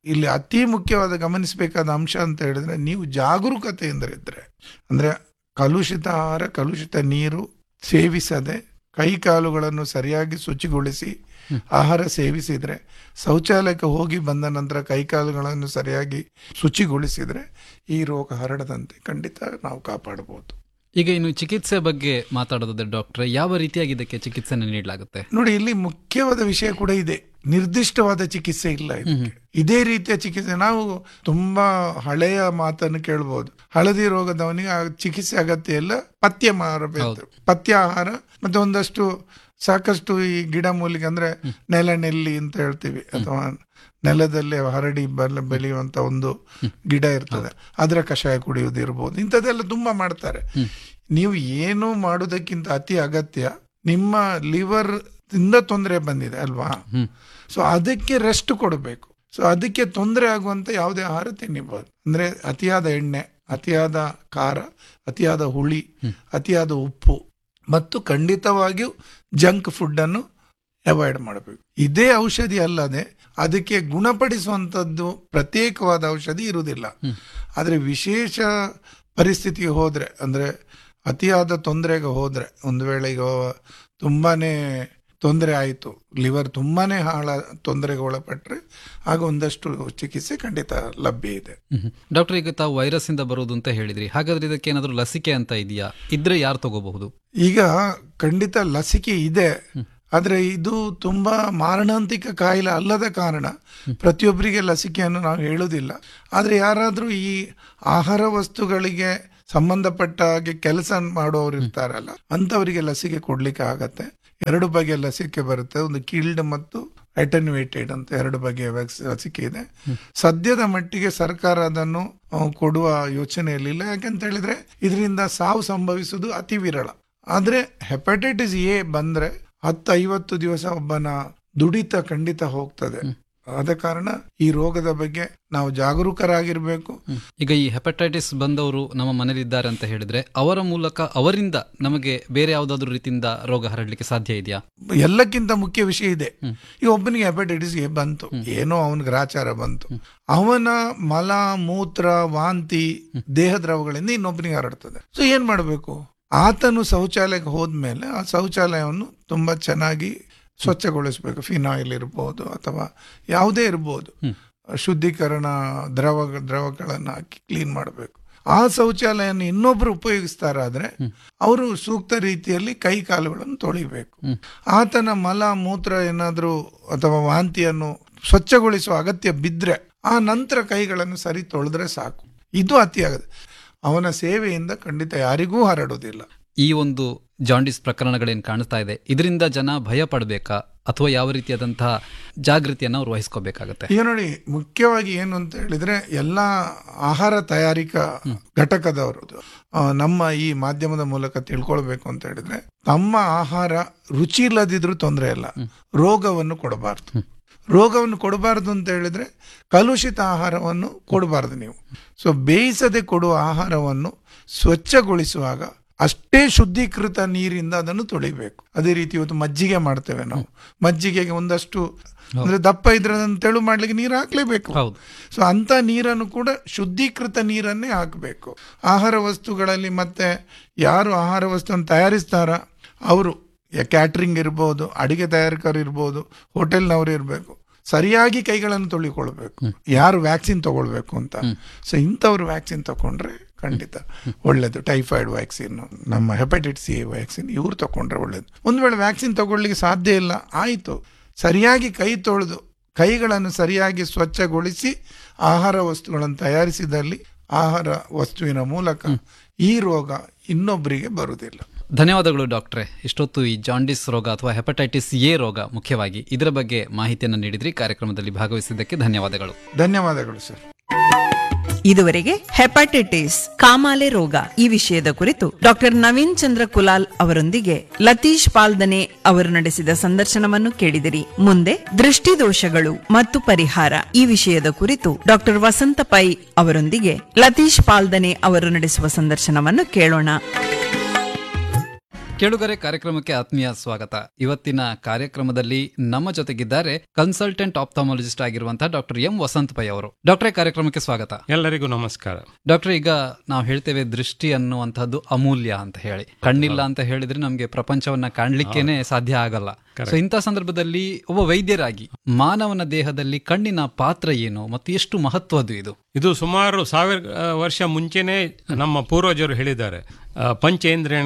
ಇಲ್ಲಿ ಅತಿ ಮುಖ್ಯವಾದ ಗಮನಿಸಬೇಕಾದ ಅಂಶ ಅಂತ ಹೇಳಿದ್ರೆ ನೀವು ಜಾಗರೂಕತೆಯಿಂದ ಇದ್ರೆ ಅಂದ್ರೆ ಕಲುಷಿತ ಆಹಾರ ಕಲುಷಿತ ನೀರು ಸೇವಿಸದೆ ಕೈ ಕಾಲುಗಳನ್ನು ಸರಿಯಾಗಿ ಶುಚಿಗೊಳಿಸಿ ಆಹಾರ ಸೇವಿಸಿದ್ರೆ ಶೌಚಾಲಯಕ್ಕೆ ಹೋಗಿ ಬಂದ ನಂತರ ಕೈ ಕಾಲುಗಳನ್ನು ಸರಿಯಾಗಿ ಶುಚಿಗೊಳಿಸಿದ್ರೆ ಈ ರೋಗ ಹರಡದಂತೆ ಖಂಡಿತ ನಾವು ಕಾಪಾಡಬಹುದು
ಈಗ ಇನ್ನು ಚಿಕಿತ್ಸೆ ಬಗ್ಗೆ ಮಾತಾಡೋದಾದ್ರೆ ಡಾಕ್ಟ್ರೆ ಯಾವ ರೀತಿಯಾಗಿ ಇದಕ್ಕೆ ಚಿಕಿತ್ಸೆನ ನೀಡಲಾಗುತ್ತೆ
ನೋಡಿ ಇಲ್ಲಿ ಮುಖ್ಯವಾದ ವಿಷಯ ಕೂಡ ಇದೆ ನಿರ್ದಿಷ್ಟವಾದ ಚಿಕಿತ್ಸೆ ಇಲ್ಲ ಇದಕ್ಕೆ ಇದೇ ರೀತಿಯ ಚಿಕಿತ್ಸೆ ನಾವು ತುಂಬಾ ಹಳೆಯ ಮಾತನ್ನು ಕೇಳ್ಬೋದು ಹಳದಿ ರೋಗದವನಿಗೆ ಆ ಚಿಕಿತ್ಸೆ ಅಗತ್ಯ ಇಲ್ಲ ಪಥ್ಯ ಮಾಡಬೇಕು ಪಥ್ಯ ಆಹಾರ ಮತ್ತೆ ಒಂದಷ್ಟು ಸಾಕಷ್ಟು ಈ ಗಿಡ ಮೂಲಿಕೆ ಅಂದ್ರೆ ನೆಲನೆಲ್ಲಿ ಅಂತ ಹೇಳ್ತೀವಿ ಅಥವಾ ನೆಲದಲ್ಲಿ ಹರಡಿ ಬಲ ಬೆಳೆಯುವಂತ ಒಂದು ಗಿಡ ಇರ್ತದೆ ಅದರ ಕಷಾಯ ಕುಡಿಯುವುದು ಇರ್ಬೋದು ಇಂಥದ್ದೆಲ್ಲ ತುಂಬಾ ಮಾಡ್ತಾರೆ ನೀವು ಏನು ಮಾಡುವುದಕ್ಕಿಂತ ಅತಿ ಅಗತ್ಯ ನಿಮ್ಮ ಲಿವರ್ ಇಂದ ತೊಂದರೆ ಬಂದಿದೆ ಅಲ್ವಾ ಸೊ ಅದಕ್ಕೆ ರೆಸ್ಟ್ ಕೊಡಬೇಕು ಸೊ ಅದಕ್ಕೆ ತೊಂದರೆ ಆಗುವಂತ ಯಾವುದೇ ಆಹಾರ ತಿನ್ನಬಹುದು ಅಂದ್ರೆ ಅತಿಯಾದ ಎಣ್ಣೆ ಅತಿಯಾದ ಖಾರ ಅತಿಯಾದ ಹುಳಿ ಅತಿಯಾದ ಉಪ್ಪು ಮತ್ತು ಖಂಡಿತವಾಗಿಯೂ ಜಂಕ್ ಫುಡ್ ಅನ್ನು ಅವಾಯ್ಡ್ ಮಾಡಬೇಕು ಇದೇ ಔಷಧಿ ಅಲ್ಲದೆ ಅದಕ್ಕೆ ಗುಣಪಡಿಸುವಂಥದ್ದು ಪ್ರತ್ಯೇಕವಾದ ಔಷಧಿ ಇರುವುದಿಲ್ಲ ಆದರೆ ವಿಶೇಷ ಪರಿಸ್ಥಿತಿಗೆ ಹೋದ್ರೆ ಅಂದ್ರೆ ಅತಿಯಾದ ತೊಂದರೆಗೆ ಹೋದ್ರೆ ಒಂದು ವೇಳೆ ಈಗ ತುಂಬಾನೇ ತೊಂದರೆ ಆಯಿತು ಲಿವರ್ ತುಂಬಾನೇ ಹಾಳ ತೊಂದರೆಗೆ ಒಳಪಟ್ರೆ ಆಗ ಒಂದಷ್ಟು ಚಿಕಿತ್ಸೆ ಖಂಡಿತ ಲಭ್ಯ ಇದೆ
ಡಾಕ್ಟರ್ ಈಗ ತಾವು ವೈರಸ್ ಇಂದ ಬರೋದು ಅಂತ ಹೇಳಿದ್ರಿ ಹಾಗಾದ್ರೆ ಇದಕ್ಕೆ ಏನಾದರೂ ಲಸಿಕೆ ಅಂತ ಇದೆಯಾ ಇದ್ರೆ ಯಾರು ತಗೋಬಹುದು
ಈಗ ಖಂಡಿತ ಲಸಿಕೆ ಇದೆ ಆದ್ರೆ ಇದು ತುಂಬಾ ಮಾರಣಾಂತಿಕ ಕಾಯಿಲೆ ಅಲ್ಲದ ಕಾರಣ ಪ್ರತಿಯೊಬ್ಬರಿಗೆ ಲಸಿಕೆಯನ್ನು ನಾವು ಹೇಳುವುದಿಲ್ಲ ಆದ್ರೆ ಯಾರಾದ್ರೂ ಈ ಆಹಾರ ವಸ್ತುಗಳಿಗೆ ಸಂಬಂಧಪಟ್ಟ ಹಾಗೆ ಕೆಲಸ ಮಾಡುವವರು ಇರ್ತಾರಲ್ಲ ಅಂತವರಿಗೆ ಲಸಿಕೆ ಕೊಡ್ಲಿಕ್ಕೆ ಆಗತ್ತೆ ಎರಡು ಬಗೆಯ ಲಸಿಕೆ ಬರುತ್ತೆ ಒಂದು ಕಿಲ್ಡ್ ಮತ್ತು ಅಟನ್ಯೂಯೇಟೆಡ್ ಅಂತ ಎರಡು ಬಗೆಯ ವ್ಯಾಕ್ಸ್ ಲಸಿಕೆ ಇದೆ ಸದ್ಯದ ಮಟ್ಟಿಗೆ ಸರ್ಕಾರ ಅದನ್ನು ಆ, ಕೊಡುವ ಯೋಚನೆಯಲ್ಲಿಲ್ಲ ಯಾಕಂತ ಹೇಳಿದ್ರೆ ಇದರಿಂದ ಸಾವು ಸಂಭವಿಸುವುದು ಅತಿ ವಿರಳ ಆದ್ರೆ ಹೆಪಟೈಟಿಸ್ ಎ ಬಂದ್ರೆ ಹತ್ತು ಐವತ್ತು ದಿವಸ ಒಬ್ಬನ ದುಡಿತ ಖಂಡಿತ ಹೋಗ್ತದೆ ಆದ ಕಾರಣ ಈ ರೋಗದ ಬಗ್ಗೆ ನಾವು ಜಾಗರೂಕರಾಗಿರ್ಬೇಕು
ಈಗ ಈ ಹೆಪಟೈಟಿಸ್ ಬಂದವರು ನಮ್ಮ ಮನೇಲಿದ್ದಾರೆ ಅಂತ ಹೇಳಿದ್ರೆ ಅವರ ಮೂಲಕ ಅವರಿಂದ ನಮಗೆ ಬೇರೆ ಯಾವುದಾದ್ರೂ ರೀತಿಯಿಂದ ರೋಗ ಹರಡಲಿಕ್ಕೆ ಸಾಧ್ಯ ಇದೆಯಾ
ಎಲ್ಲಕ್ಕಿಂತ ಮುಖ್ಯ ವಿಷಯ ಇದೆ ಈಗ ಒಬ್ಬನಿಗೆ ಹೆಪಟೈಟಿಸ್ ಎ ಬಂತು ಏನೋ ಅವನ ಗ್ರಾಚಾರ ಬಂತು ಅವನ ಮಲ ಮೂತ್ರ ವಾಂತಿ ದೇಹ ದ್ರವಗಳಿಂದ ಇನ್ನೊಬ್ಬನಿಗೆ ಹರಡ್ತದೆ ಸೊ ಏನ್ ಮಾಡಬೇಕು ಆತನು ಶೌಚಾಲಯಕ್ಕೆ ಹೋದ್ಮೇಲೆ ಆ ಶೌಚಾಲಯವನ್ನು ತುಂಬಾ ಚೆನ್ನಾಗಿ ಸ್ವಚ್ಛಗೊಳಿಸಬೇಕು ಫಿನಾಯಿಲ್ ಇರ್ಬೋದು ಅಥವಾ ಯಾವುದೇ ಇರ್ಬೋದು ಶುದ್ಧೀಕರಣ ದ್ರವ ದ್ರವಗಳನ್ನು ಹಾಕಿ ಕ್ಲೀನ್ ಮಾಡಬೇಕು ಆ ಶೌಚಾಲಯನ ಇನ್ನೊಬ್ರು ಉಪಯೋಗಿಸ್ತಾರಾದ್ರೆ ಅವರು ಸೂಕ್ತ ರೀತಿಯಲ್ಲಿ ಕೈ ಕಾಲುಗಳನ್ನು ತೊಳಿಬೇಕು ಆತನ ಮಲ ಮೂತ್ರ ಏನಾದ್ರೂ ಅಥವಾ ವಾಂತಿಯನ್ನು ಸ್ವಚ್ಛಗೊಳಿಸುವ ಅಗತ್ಯ ಬಿದ್ರೆ ಆ ನಂತರ ಕೈಗಳನ್ನು ಸರಿ ತೊಳೆದ್ರೆ ಸಾಕು ಇದು ಅತಿ ಆಗದು ಅವನ ಸೇವೆಯಿಂದ ಖಂಡಿತ ಯಾರಿಗೂ ಹರಡುವುದಿಲ್ಲ
ಈ ಒಂದು ಜಾಂಡಿಸ್ ಪ್ರಕರಣಗಳೇನು ಕಾಣ್ತಾ ಇದೆ ಇದರಿಂದ ಜನ ಭಯ ಪಡಬೇಕಾ ಅಥವಾ ಯಾವ ರೀತಿಯಾದಂತಹ ಜಾಗೃತಿಯನ್ನು ಅವ್ರು ವಹಿಸ್ಕೋಬೇಕಾಗತ್ತೆ
ಈಗ ನೋಡಿ ಮುಖ್ಯವಾಗಿ ಏನು ಅಂತ ಹೇಳಿದ್ರೆ ಎಲ್ಲಾ ಆಹಾರ ತಯಾರಿಕಾ ಘಟಕದವರು ಆ, ನಮ್ಮ ಈ ಮಾಧ್ಯಮದ ಮೂಲಕ ತಿಳ್ಕೊಳ್ಬೇಕು ಅಂತ ಹೇಳಿದ್ರೆ ತಮ್ಮ ಆಹಾರ ರುಚಿ ಇಲ್ಲದಿದ್ರೂ ತೊಂದರೆ ಇಲ್ಲ ರೋಗವನ್ನು ಕೊಡಬಾರ್ದು ರೋಗವನ್ನು ಕೊಡಬಾರ್ದು ಅಂತ ಹೇಳಿದ್ರೆ ಕಲುಷಿತ ಆಹಾರವನ್ನು ಕೊಡಬಾರ್ದು ನೀವು ಸೊ ಬೇಯಿಸದೆ ಕೊಡುವ ಆಹಾರವನ್ನು ಸ್ವಚ್ಛಗೊಳಿಸುವಾಗ ಅಷ್ಟೇ ಶುದ್ಧೀಕೃತ ನೀರಿಂದ ಅದನ್ನು ತೊಳಿಬೇಕು ಅದೇ ರೀತಿ ಇವತ್ತು ಮಜ್ಜಿಗೆ ಮಾಡ್ತೇವೆ ನಾವು ಮಜ್ಜಿಗೆಗೆ ಒಂದಷ್ಟು ಅಂದ್ರೆ ದಪ್ಪ ಇದ್ರೆ ಅದನ್ನು ತೆಳು ಮಾಡ್ಲಿಕ್ಕೆ ನೀರು ಹಾಕ್ಲೇಬೇಕು
ಹೌದು.
ಸೊ ಅಂತ ನೀರನ್ನು ಕೂಡ ಶುದ್ಧೀಕೃತ ನೀರನ್ನೇ ಹಾಕಬೇಕು ಆಹಾರ ವಸ್ತುಗಳಲ್ಲಿ ಮತ್ತೆ ಯಾರು ಆಹಾರ ವಸ್ತುವನ್ನು ತಯಾರಿಸ್ತಾರ ಅವರು ಕ್ಯಾಟ್ರಿಂಗ್ ಇರ್ಬೋದು ಅಡಿಗೆ ತಯಾರಕರು ಇರ್ಬೋದು ಹೋಟೆಲ್ನವರು ಇರಬೇಕು ಸರಿಯಾಗಿ ಕೈಗಳನ್ನು ತೊಳಿಕೊಳ್ಬೇಕು ಯಾರು ವ್ಯಾಕ್ಸಿನ್ ತಗೊಳ್ಬೇಕು ಅಂತ ಸೊ ಇಂಥವ್ರು ವ್ಯಾಕ್ಸಿನ್ ತಗೊಂಡ್ರೆ ಖಂಡಿತ ಒಳ್ಳೇದು ಟೈಫಾಯ್ಡ್ ವ್ಯಾಕ್ಸಿನ್ ನಮ್ಮ ಹೆಪಟೈಟಿಸ್ ಸಿ ವ್ಯಾಕ್ಸಿನ್ ಇವ್ರು ತಗೊಂಡ್ರೆ ಒಳ್ಳೇದು ಒಂದು ವೇಳೆ ವ್ಯಾಕ್ಸಿನ್ ತಗೊಳ್ಳಿಕ್ಕೆ ಸಾಧ್ಯ ಇಲ್ಲ ಆಯಿತು ಸರಿಯಾಗಿ ಕೈ ತೊಳೆದು ಕೈಗಳನ್ನು ಸರಿಯಾಗಿ ಸ್ವಚ್ಛಗೊಳಿಸಿ ಆಹಾರ ವಸ್ತುಗಳನ್ನು ತಯಾರಿಸಿದಲ್ಲಿ ಆಹಾರ ವಸ್ತುವಿನ ಮೂಲಕ ಈ ರೋಗ ಇನ್ನೊಬ್ಬರಿಗೆ ಬರುವುದಿಲ್ಲ
ಧನ್ಯವಾದಗಳು ಡಾಕ್ಟ್ರೆ ಇಷ್ಟೊತ್ತು ಈ ಜಾಂಡಿಸ್ ರೋಗ ಅಥವಾ ಹೆಪಟೈಟಿಸ್ ಎ ರೋಗ ಮುಖ್ಯವಾಗಿ ಇದರ ಬಗ್ಗೆ ಮಾಹಿತಿಯನ್ನು ನೀಡಿದ್ರಿ ಕಾರ್ಯಕ್ರಮದಲ್ಲಿ ಭಾಗವಹಿಸಿದ್ದಕ್ಕೆ ಧನ್ಯವಾದಗಳು
ಧನ್ಯವಾದಗಳು ಸರ್
ಇದುವರೆಗೆ ಹೆಪಾಟೈಟಿಸ್ ಕಾಮಾಲೆ ರೋಗ ಈ ವಿಷಯದ ಕುರಿತು ಡಾಕ್ಟರ್ ನವೀನ್ ಚಂದ್ರ ಕುಲಾಲ್ ಅವರೊಂದಿಗೆ ಲತೀಶ್ ಪಾಲ್ದನೆ ಅವರು ನಡೆಸಿದ ಸಂದರ್ಶನವನ್ನು ಕೇಳಿದಿರಿ ಮುಂದೆ ದೃಷ್ಟಿದೋಷಗಳು ಮತ್ತು ಪರಿಹಾರ ಈ ವಿಷಯದ ಕುರಿತು ಡಾಕ್ಟರ್ ವಸಂತ ಪೈ ಅವರೊಂದಿಗೆ ಲತೀಶ್ ಪಾಲ್ದನೆ ಅವರು ನಡೆಸುವ ಸಂದರ್ಶನವನ್ನು ಕೇಳೋಣ
ಕೇಳುಗರೆ ಕಾರ್ಯಕ್ರಮಕ್ಕೆ ಆತ್ಮೀಯ ಸ್ವಾಗತ ಇವತ್ತಿನ ಕಾರ್ಯಕ್ರಮದಲ್ಲಿ ನಮ್ಮ ಜೊತೆಗಿದ್ದಾರೆ ಕನ್ಸಲ್ಟೆಂಟ್ ಆಪ್ಥಾಮಾಲಜಿಸ್ಟ್ ಆಗಿರುವಂತಹ ಡಾಕ್ಟರ್ ಎಂ ವಸಂತ್ ಪೈ ಅವರು ಡಾಕ್ಟರೇ ಕಾರ್ಯಕ್ರಮಕ್ಕೆ ಸ್ವಾಗತ
ಎಲ್ಲರಿಗೂ ನಮಸ್ಕಾರ
ಡಾಕ್ಟರ್ ಈಗ ನಾವು ಹೇಳ್ತೇವೆ ದೃಷ್ಟಿ ಅನ್ನುವಂಥದ್ದು ಅಮೂಲ್ಯ ಅಂತ ಹೇಳಿ ಕಣ್ಣಿಲ್ಲ ಅಂತ ಹೇಳಿದ್ರೆ ನಮ್ಗೆ ಪ್ರಪಂಚವನ್ನ ಕಾಣ್ಲಿಕ್ಕೇನೆ ಸಾಧ್ಯ ಆಗಲ್ಲ ಸೊ ಇಂಥ ಸಂದರ್ಭದಲ್ಲಿ ಒಬ್ಬ ವೈದ್ಯರಾಗಿ ಮಾನವನ ದೇಹದಲ್ಲಿ ಕಣ್ಣಿನ ಪಾತ್ರ ಏನು ಮತ್ತು ಎಷ್ಟು ಮಹತ್ವದ್ದು ಇದು
ಇದು ಸುಮಾರು ಸಾವಿರ ಆ, ವರ್ಷ ಮುಂಚೆನೆ ನಮ್ಮ ಪೂರ್ವಜರು ಹೇಳಿದ್ದಾರೆ ಆ, ಪಂಚೇಂದ್ರಿಯ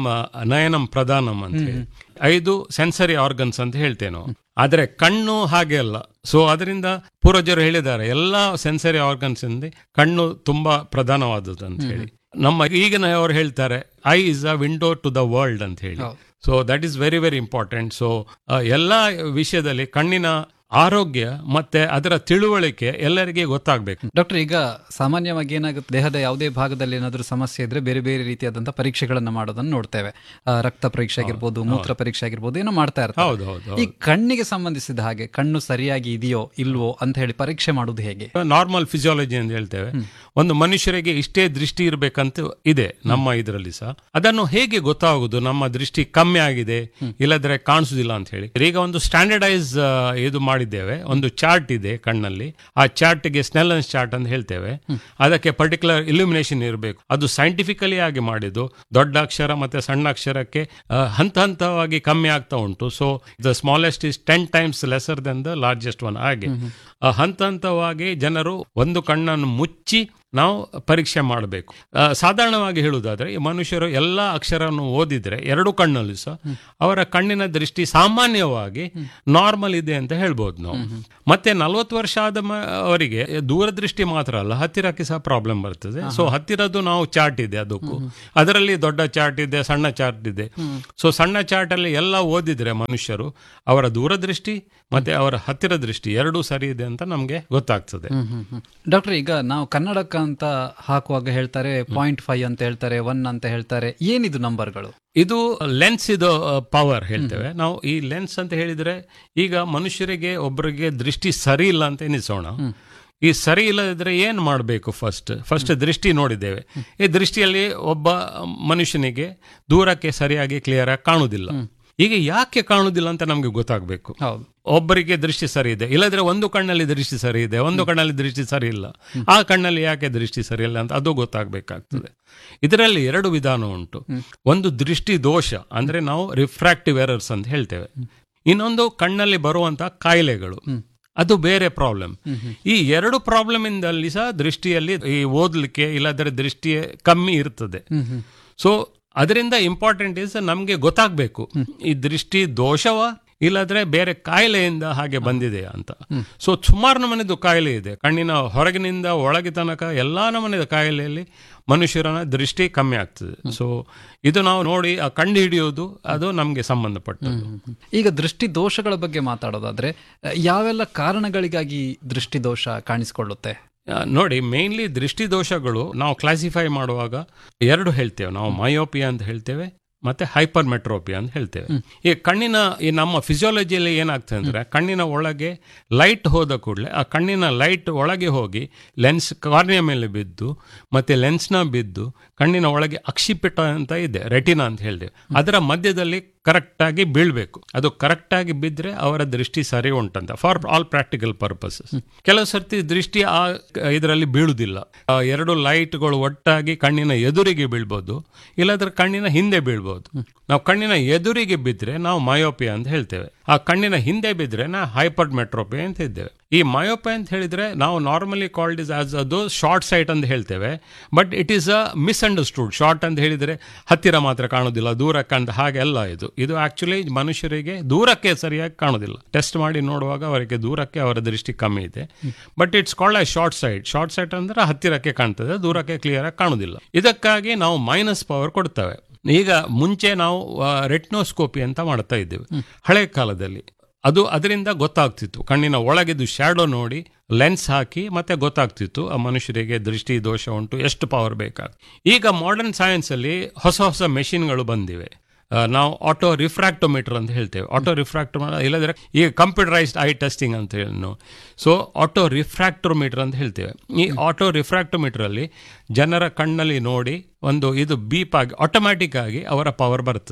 ನಯನಂ ಪ್ರಧಾನಂ ಅಂತ ಹೇಳಿ ಐದು ಸೆನ್ಸರಿ ಆರ್ಗನ್ಸ್ ಅಂತ ಹೇಳ್ತೇವೆ ನಾವು ಆದ್ರೆ ಕಣ್ಣು ಹಾಗೆ ಅಲ್ಲ ಸೊ ಅದರಿಂದ ಪೂರ್ವಜರು ಹೇಳಿದ್ದಾರೆ ಎಲ್ಲಾ ಸೆನ್ಸರಿ ಆರ್ಗನ್ಸ್ ಇಂದ ಕಣ್ಣು ತುಂಬಾ ಪ್ರಧಾನವಾದದ್ದು ಅಂತ ಹೇಳಿ ನಮ್ಮ ಈಗಿನ ಅವರು ಹೇಳ್ತಾರೆ eye is a window to the world ಅಂತ ಹೇಳಿ so that is very very important so ಎಲ್ಲ ವಿಷಯದಲ್ಲಿ ಕಣ್ಣಿನ ಆರೋಗ್ಯ ಮತ್ತೆ ಅದರ ತಿಳುವಳಿಕೆ ಎಲ್ಲರಿಗೆ ಗೊತ್ತಾಗಬೇಕು
ಡಾಕ್ಟರ್ ಈಗ ಸಾಮಾನ್ಯವಾಗಿ ಏನಾಗುತ್ತೆ ದೇಹದ ಯಾವುದೇ ಭಾಗದಲ್ಲಿ ಏನಾದರೂ ಸಮಸ್ಯೆ ಇದ್ರೆ ಬೇರೆ ಬೇರೆ ರೀತಿಯಾದಂತಹ ಪರೀಕ್ಷೆಗಳನ್ನ ಮಾಡೋದನ್ನ ನೋಡ್ತೇವೆ ಆ, ರಕ್ತ ಪರೀಕ್ಷೆ ಆಗಿರ್ಬೋದು ಮೂತ್ರ ಪರೀಕ್ಷೆ ಆಗಿರ್ಬೋದು ಏನೋ ಮಾಡ್ತಾ
ಹೌದು,
ಇರ್ತಾರೆ
ಹೌದು,
ಈ ಕಣ್ಣಿಗೆ ಸಂಬಂಧಿಸಿದ ಹಾಗೆ ಕಣ್ಣು ಸರಿಯಾಗಿ ಇದೆಯೋ ಇಲ್ವೋ ಅಂತ ಹೇಳಿ ಪರೀಕ್ಷೆ ಮಾಡುವುದು ಹೇಗೆ
ನಾರ್ಮಲ್ ಫಿಸಿಯಾಲಜಿ ಅಂತ ಹೇಳ್ತೇವೆ ಒಂದು ಮನುಷ್ಯರಿಗೆ ಇಷ್ಟೇ ದೃಷ್ಟಿ ಇರಬೇಕಂತ ಇದೆ ನಮ್ಮ ಇದರಲ್ಲಿ ಸಹ ಅದನ್ನು ಹೇಗೆ ಗೊತ್ತಾಗುದು ನಮ್ಮ ದೃಷ್ಟಿ ಕಮ್ಮಿ ಆಗಿದೆ ಇಲ್ಲದ್ರೆ ಕಾಣಿಸುದಿಲ್ಲ ಅಂತ ಹೇಳಿ ಈಗ ಒಂದು ಸ್ಟ್ಯಾಂಡರ್ಡೈಸ್ ಇದು ಮಾಡಿದ್ದೇವೆ ಒಂದು ಚಾರ್ಟ್ ಇದೆ ಕಣ್ಣಲ್ಲಿ ಆ ಚಾರ್ಟ್ಗೆ ಸ್ನೆಲ್ಲನ್ಸ್ ಚಾರ್ಟ್ ಅಂತ ಹೇಳ್ತೇವೆ ಅದಕ್ಕೆ ಪರ್ಟಿಕ್ಯುಲರ್ ಇಲ್ಯುಮಿನೇಷನ್ ಇರಬೇಕು ಅದು ಸೈಂಟಿಫಿಕಲಿ ಆಗಿ ಮಾಡಿದ್ದು ದೊಡ್ಡ ಅಕ್ಷರ ಮತ್ತೆ ಸಣ್ಣ ಅಕ್ಷರಕ್ಕೆ ಆ, ಹಂತ ಹಂತವಾಗಿ ಕಮ್ಮಿ ಆಗ್ತಾ ಉಂಟು so the smallest is ten times lesser than the largest one ಹಾಗೆ ಆ, ಹಂತ ಹಂತವಾಗಿ ಜನರು ಒಂದು ಕಣ್ಣನ್ನು ಮುಚ್ಚಿ ನಾವು ಪರೀಕ್ಷೆ ಮಾಡಬೇಕು ಆ, ಸಾಧಾರಣವಾಗಿ ಹೇಳುವುದಾದ್ರೆ ಈ ಮನುಷ್ಯರು ಎಲ್ಲ ಅಕ್ಷರವನ್ನು ಓದಿದ್ರೆ ಎರಡು ಕಣ್ಣಲ್ಲಿ ಸಹ ಅವರ ಕಣ್ಣಿನ ದೃಷ್ಟಿ ಸಾಮಾನ್ಯವಾಗಿ ನಾರ್ಮಲ್ ಇದೆ ಅಂತ ಹೇಳ್ಬೋದು ನಾವು ಮತ್ತೆ ನಲವತ್ತು ವರ್ಷ ಆದ ಮ- ಅವರಿಗೆ ದೂರದೃಷ್ಟಿ ಮಾತ್ರ ಅಲ್ಲ ಹತ್ತಿರಕ್ಕೆ ಸಹ ಪ್ರಾಬ್ಲಮ್ ಬರ್ತದೆ ಸೊ ಹತ್ತಿರದ್ದು ನಾವು ಚಾರ್ಟ್ ಇದೆ ಅದಕ್ಕೂ ಅದರಲ್ಲಿ ದೊಡ್ಡ ಚಾರ್ಟ್ ಇದೆ ಸಣ್ಣ ಚಾರ್ಟ್ ಇದೆ ಸೊ ಸಣ್ಣ ಚಾರ್ಟ್ ಅಲ್ಲಿ ಎಲ್ಲ ಓದಿದ್ರೆ ಮನುಷ್ಯರು ಅವರ ದೂರದೃಷ್ಟಿ ಮತ್ತೆ ಅವರ ಹತ್ತಿರ ದೃಷ್ಟಿ ಎರಡೂ ಸರಿ ಇದೆ ಅಂತ ನಮಗೆ ಗೊತ್ತಾಗ್ತದೆ
ಡಾಕ್ಟರ್ ಈಗ ನಾವು ಕನ್ನಡಕ ಅಂತ ಹಾಕುವಾಗ ಹೇಳ್ತಾರೆ ಪಾಯಿಂಟ್ ಫೈವ್ ಅಂತ ಹೇಳ್ತಾರೆ ಒನ್ ಅಂತ ಹೇಳ್ತಾರೆ ಏನಿದು ನಂಬರ್ಗಳು
ಇದು ಲೆನ್ಸ್ ಇದು ಪವರ್ ಹೇಳ್ತೇವೆ ನಾವು ಈ ಲೆನ್ಸ್ ಅಂತ ಹೇಳಿದ್ರೆ ಈಗ ಮನುಷ್ಯರಿಗೆ ಒಬ್ಬರಿಗೆ ದೃಷ್ಟಿ ಸರಿ ಇಲ್ಲ ಅಂತ ಎನಿಸೋಣ ಈ ಸರಿ ಇಲ್ಲದಿದ್ರೆ ಏನ್ ಮಾಡಬೇಕು ಫಸ್ಟ್ ಫಸ್ಟ್ ದೃಷ್ಟಿ ನೋಡಿದ್ದೇವೆ ಈ ದೃಷ್ಟಿಯಲ್ಲಿ ಒಬ್ಬ ಮನುಷ್ಯನಿಗೆ ದೂರಕ್ಕೆ ಸರಿಯಾಗಿ ಕ್ಲಿಯರ್ ಆಗಿ ಕಾಣುವುದಿಲ್ಲ ಈಗ ಯಾಕೆ ಕಾಣುವುದಿಲ್ಲ ಅಂತ ನಮ್ಗೆ ಗೊತ್ತಾಗಬೇಕು
ಹೌದು
ಒಬ್ಬರಿಗೆ ದೃಷ್ಟಿ ಸರಿ ಇದೆ ಇಲ್ಲದ್ರೆ ಒಂದು ಕಣ್ಣಲ್ಲಿ ದೃಷ್ಟಿ ಸರಿ ಇದೆ ಒಂದು ಕಣ್ಣಲ್ಲಿ ದೃಷ್ಟಿ ಸರಿ ಇಲ್ಲ ಆ ಕಣ್ಣಲ್ಲಿ ಯಾಕೆ ದೃಷ್ಟಿ ಸರಿ ಇಲ್ಲ ಅಂತ ಅದು ಗೊತ್ತಾಗಬೇಕಾಗ್ತದೆ ಇದರಲ್ಲಿ ಎರಡು ವಿಧಾನ ಉಂಟು ಒಂದು ದೃಷ್ಟಿ ದೋಷ ಅಂದ್ರೆ ನಾವು ರಿಫ್ರಾಕ್ಟಿವ್ ಎರರ್ಸ್ ಅಂತ ಹೇಳ್ತೇವೆ ಇನ್ನೊಂದು ಕಣ್ಣಲ್ಲಿ ಬರುವಂತ ಕಾಯಿಲೆಗಳು ಅದು ಬೇರೆ ಪ್ರಾಬ್ಲಮ್ ಈ ಎರಡು ಪ್ರಾಬ್ಲಮ್ ಇಂದಲ್ಲಿ ಸಹ ದೃಷ್ಟಿಯಲ್ಲಿ ಈ ಓದ್ಲಿಕ್ಕೆ ಇಲ್ಲದ್ರೆ ದೃಷ್ಟಿ ಕಮ್ಮಿ ಇರ್ತದೆ ಸೊ ಅದರಿಂದ ಇಂಪಾರ್ಟೆಂಟ್ ಇಸ್ ನಮ್ಗೆ ಗೊತ್ತಾಗ್ಬೇಕು ಈ ದೃಷ್ಟಿ ದೋಷವ ಇಲ್ಲದ್ರೆ ಬೇರೆ ಕಾಯಿಲೆಯಿಂದ ಹಾಗೆ ಬಂದಿದೆ ಅಂತ ಸೊ ಸುಮಾರು ನಮನೆದು ಕಾಯಿಲೆ ಇದೆ ಕಣ್ಣಿನ ಹೊರಗಿನಿಂದ ಒಳಗೆ ತನಕ ಎಲ್ಲಾ ನಮನೆದ ಕಾಯಿಲೆಯಲ್ಲಿ ಮನುಷ್ಯರನ ದೃಷ್ಟಿ ಕಮ್ಮಿ ಆಗ್ತದೆ ಸೊ ಇದು ನಾವು ನೋಡಿ ಆ ಕಂಡು ಹಿಡಿಯೋದು ಅದು ನಮ್ಗೆ ಸಂಬಂಧಪಟ್ಟದ್ದು
ಈಗ ದೃಷ್ಟಿ ದೋಷಗಳ ಬಗ್ಗೆ ಮಾತಾಡೋದಾದ್ರೆ ಅ, ಯಾವೆಲ್ಲ ಕಾರಣಗಳಿಗಾಗಿ ದೃಷ್ಟಿ ದೋಷ ಕಾಣಿಸಿಕೊಳ್ಳುತ್ತೆ
ಆ, ನೋಡಿ ಮೇನ್ಲಿ ದೃಷ್ಟಿ ದೋಷಗಳು ನಾವು ಕ್ಲಾಸಿಫೈ ಮಾಡುವಾಗ ಎರಡು ಹೇಳ್ತೇವೆ ನಾವು ಮಯೋಪಿಯಾ ಅಂತ ಹೇಳ್ತೇವೆ ಮತ್ತೆ ಹೈಪರ್ ಮೆಟ್ರೋಪಿಯಾ ಅಂತ ಹೇಳ್ತೇವೆ ಈ ಕಣ್ಣಿನ ಈ ನಮ್ಮ ಫಿಸಿಯಾಲಜಿಯಲ್ಲಿ ಏನಾಗ್ತದೆ ಅಂದ್ರೆ ಕಣ್ಣಿನ ಒಳಗೆ ಲೈಟ್ ಹೋದ ಕೂಡಲೇ ಆ ಕಣ್ಣಿನ ಲೈಟ್ ಒಳಗೆ ಹೋಗಿ ಲೆನ್ಸ್ ಕಾರ್ನಿಯ ಮೇಲೆ ಬಿದ್ದು ಮತ್ತೆ ಲೆನ್ಸ್ನ ಬಿದ್ದು ಕಣ್ಣಿನ ಒಳಗೆ ಅಕ್ಷಿಪಿಟ ಅಂತ ಇದೆ ರೆಟಿನಾ ಅಂತ ಹೇಳ್ತೇವೆ ಅದರ ಮಧ್ಯದಲ್ಲಿ ಕರೆಕ್ಟ್ ಆಗಿ ಬೀಳ್ಬೇಕು ಅದು ಕರೆಕ್ಟ್ ಆಗಿ ಬಿದ್ರೆ ಅವರ ದೃಷ್ಟಿ ಸರಿ ಉಂಟಂತ ಫಾರ್ ಆಲ್ ಪ್ರಾಕ್ಟಿಕಲ್ ಪರ್ಪಸಸ್ ಕೆಲವು ಸರ್ತಿ ದೃಷ್ಟಿ ಆ ಇದರಲ್ಲಿ ಬೀಳುವುದಿಲ್ಲ ಆ ಎರಡು ಲೈಟ್ಗಳು ಒಟ್ಟಾಗಿ ಕಣ್ಣಿನ ಎದುರಿಗೆ ಬೀಳ್ಬೋದು ಇಲ್ಲಾಂದ್ರೆ ಕಣ್ಣಿನ ಹಿಂದೆ ಬೀಳ್ಬೋದು ನಾವು ಕಣ್ಣಿನ ಎದುರಿಗೆ ಬಿದ್ರೆ ನಾವು ಮಯೋಪಿಯಾ ಅಂತ ಹೇಳ್ತೇವೆ ಆ ಕಣ್ಣಿನ ಹಿಂದೆ ಬಿದ್ರೆ ನಾ ಹೈಪರ್ ಮೆಟ್ರೋಪಿಯಾ ಅಂತ ಇದ್ದೇವೆ ಈ ಮಯೋಪಿಯಾ ಅಂತ ಹೇಳಿದ್ರೆ ನಾವು ನಾರ್ಮಲಿ ಕಾಲ್ಡ್ ಇಸ್ ಆಸ್ ಅದು ಶಾರ್ಟ್ ಸೈಟ್ ಅಂತ ಹೇಳ್ತೇವೆ but it is a misunderstood short ಅಂತ ಹೇಳಿದ್ರೆ ಹತ್ತಿರ ಮಾತ್ರ ಕಾಣೋದಿಲ್ಲ ದೂರಕ್ಕೆ ಅಂತ ಹಾಗೆಲ್ಲ ಇದು ಇದು ಆಕ್ಚುಲಿ ಮನುಷ್ಯರಿಗೆ ದೂರಕ್ಕೆ ಸರಿಯಾಗಿ ಕಾಣೋದಿಲ್ಲ ಟೆಸ್ಟ್ ಮಾಡಿ ನೋಡುವಾಗ ಅವರಿಗೆ ದೂರಕ್ಕೆ ಅವರ ದೃಷ್ಟಿ ಕಮ್ಮಿ ಇದೆ but it's called a short sight short sight ಅಂದ್ರೆ ಹತ್ತಿರಕ್ಕೆ ಕಾಣ್ತದೆ ದೂರಕ್ಕೆ ಕ್ಲಿಯರ್ ಆಗಿ ಕಾಣೋದಿಲ್ಲ ಇದಕ್ಕಾಗಿ ನಾವು ಮೈನಸ್ ಪವರ್ ಕೊಡ್ತೇವೆ ಈಗ ಮುಂಚೆ ನಾವು ರೆಟ್ನೋಸ್ಕೋಪಿ ಅಂತ ಮಾಡ್ತಾ ಇದ್ದೇವೆ ಹಳೆ ಕಾಲದಲ್ಲಿ ಅದು ಅದರಿಂದ ಗೊತ್ತಾಗ್ತಿತ್ತು ಕಣ್ಣಿನ ಒಳಗಿದ್ದು ಶ್ಯಾಡೋ ನೋಡಿ ಲೆನ್ಸ್ ಹಾಕಿ ಮತ್ತೆ ಗೊತ್ತಾಗ್ತಿತ್ತು ಆ ಮನುಷ್ಯರಿಗೆ ದೃಷ್ಟಿ ದೋಷ ಉಂಟು ಎಷ್ಟು ಪವರ್ ಬೇಕಾಗ ಈಗ ಮಾಡರ್ನ್ ಸೈನ್ಸ್ ಅಲ್ಲಿ ಹೊಸ ಹೊಸ ಮೆಷಿನ್ಗಳು ಬಂದಿವೆ ಆ, ನಾವು ಆಟೋ ರಿಫ್ರಾಕ್ಟೋಮೀಟರ್ ಅಂತ ಹೇಳ್ತೇವೆ ಆಟೋ ರಿಫ್ರಾಕ್ಟೋಮೀಟರ್ ಇಲ್ಲದ್ರೆ ಈಗ ಕಂಪ್ಯೂಟರೈಸ್ಡ್ ಐ ಟೆಸ್ಟಿಂಗ್ ಅಂತ ಹೇಳಿ ನಾವು ಸೊ ಆಟೋ ರಿಫ್ರಾಕ್ಟೋಮೀಟರ್ ಅಂತ ಹೇಳ್ತೇವೆ ಈ ಆಟೋ ರಿಫ್ರಾಕ್ಟೋಮೀಟರ್ ಅಲ್ಲಿ ಜನರ ಕಣ್ಣಲ್ಲಿ ನೋಡಿ ಒಂದು ಇದು ಬೀಪ್ ಆಗಿ ಆಟೋಮ್ಯಾಟಿಕ್ ಆಗಿ ಅವರ ಪವರ್ ಬರ್ತದೆ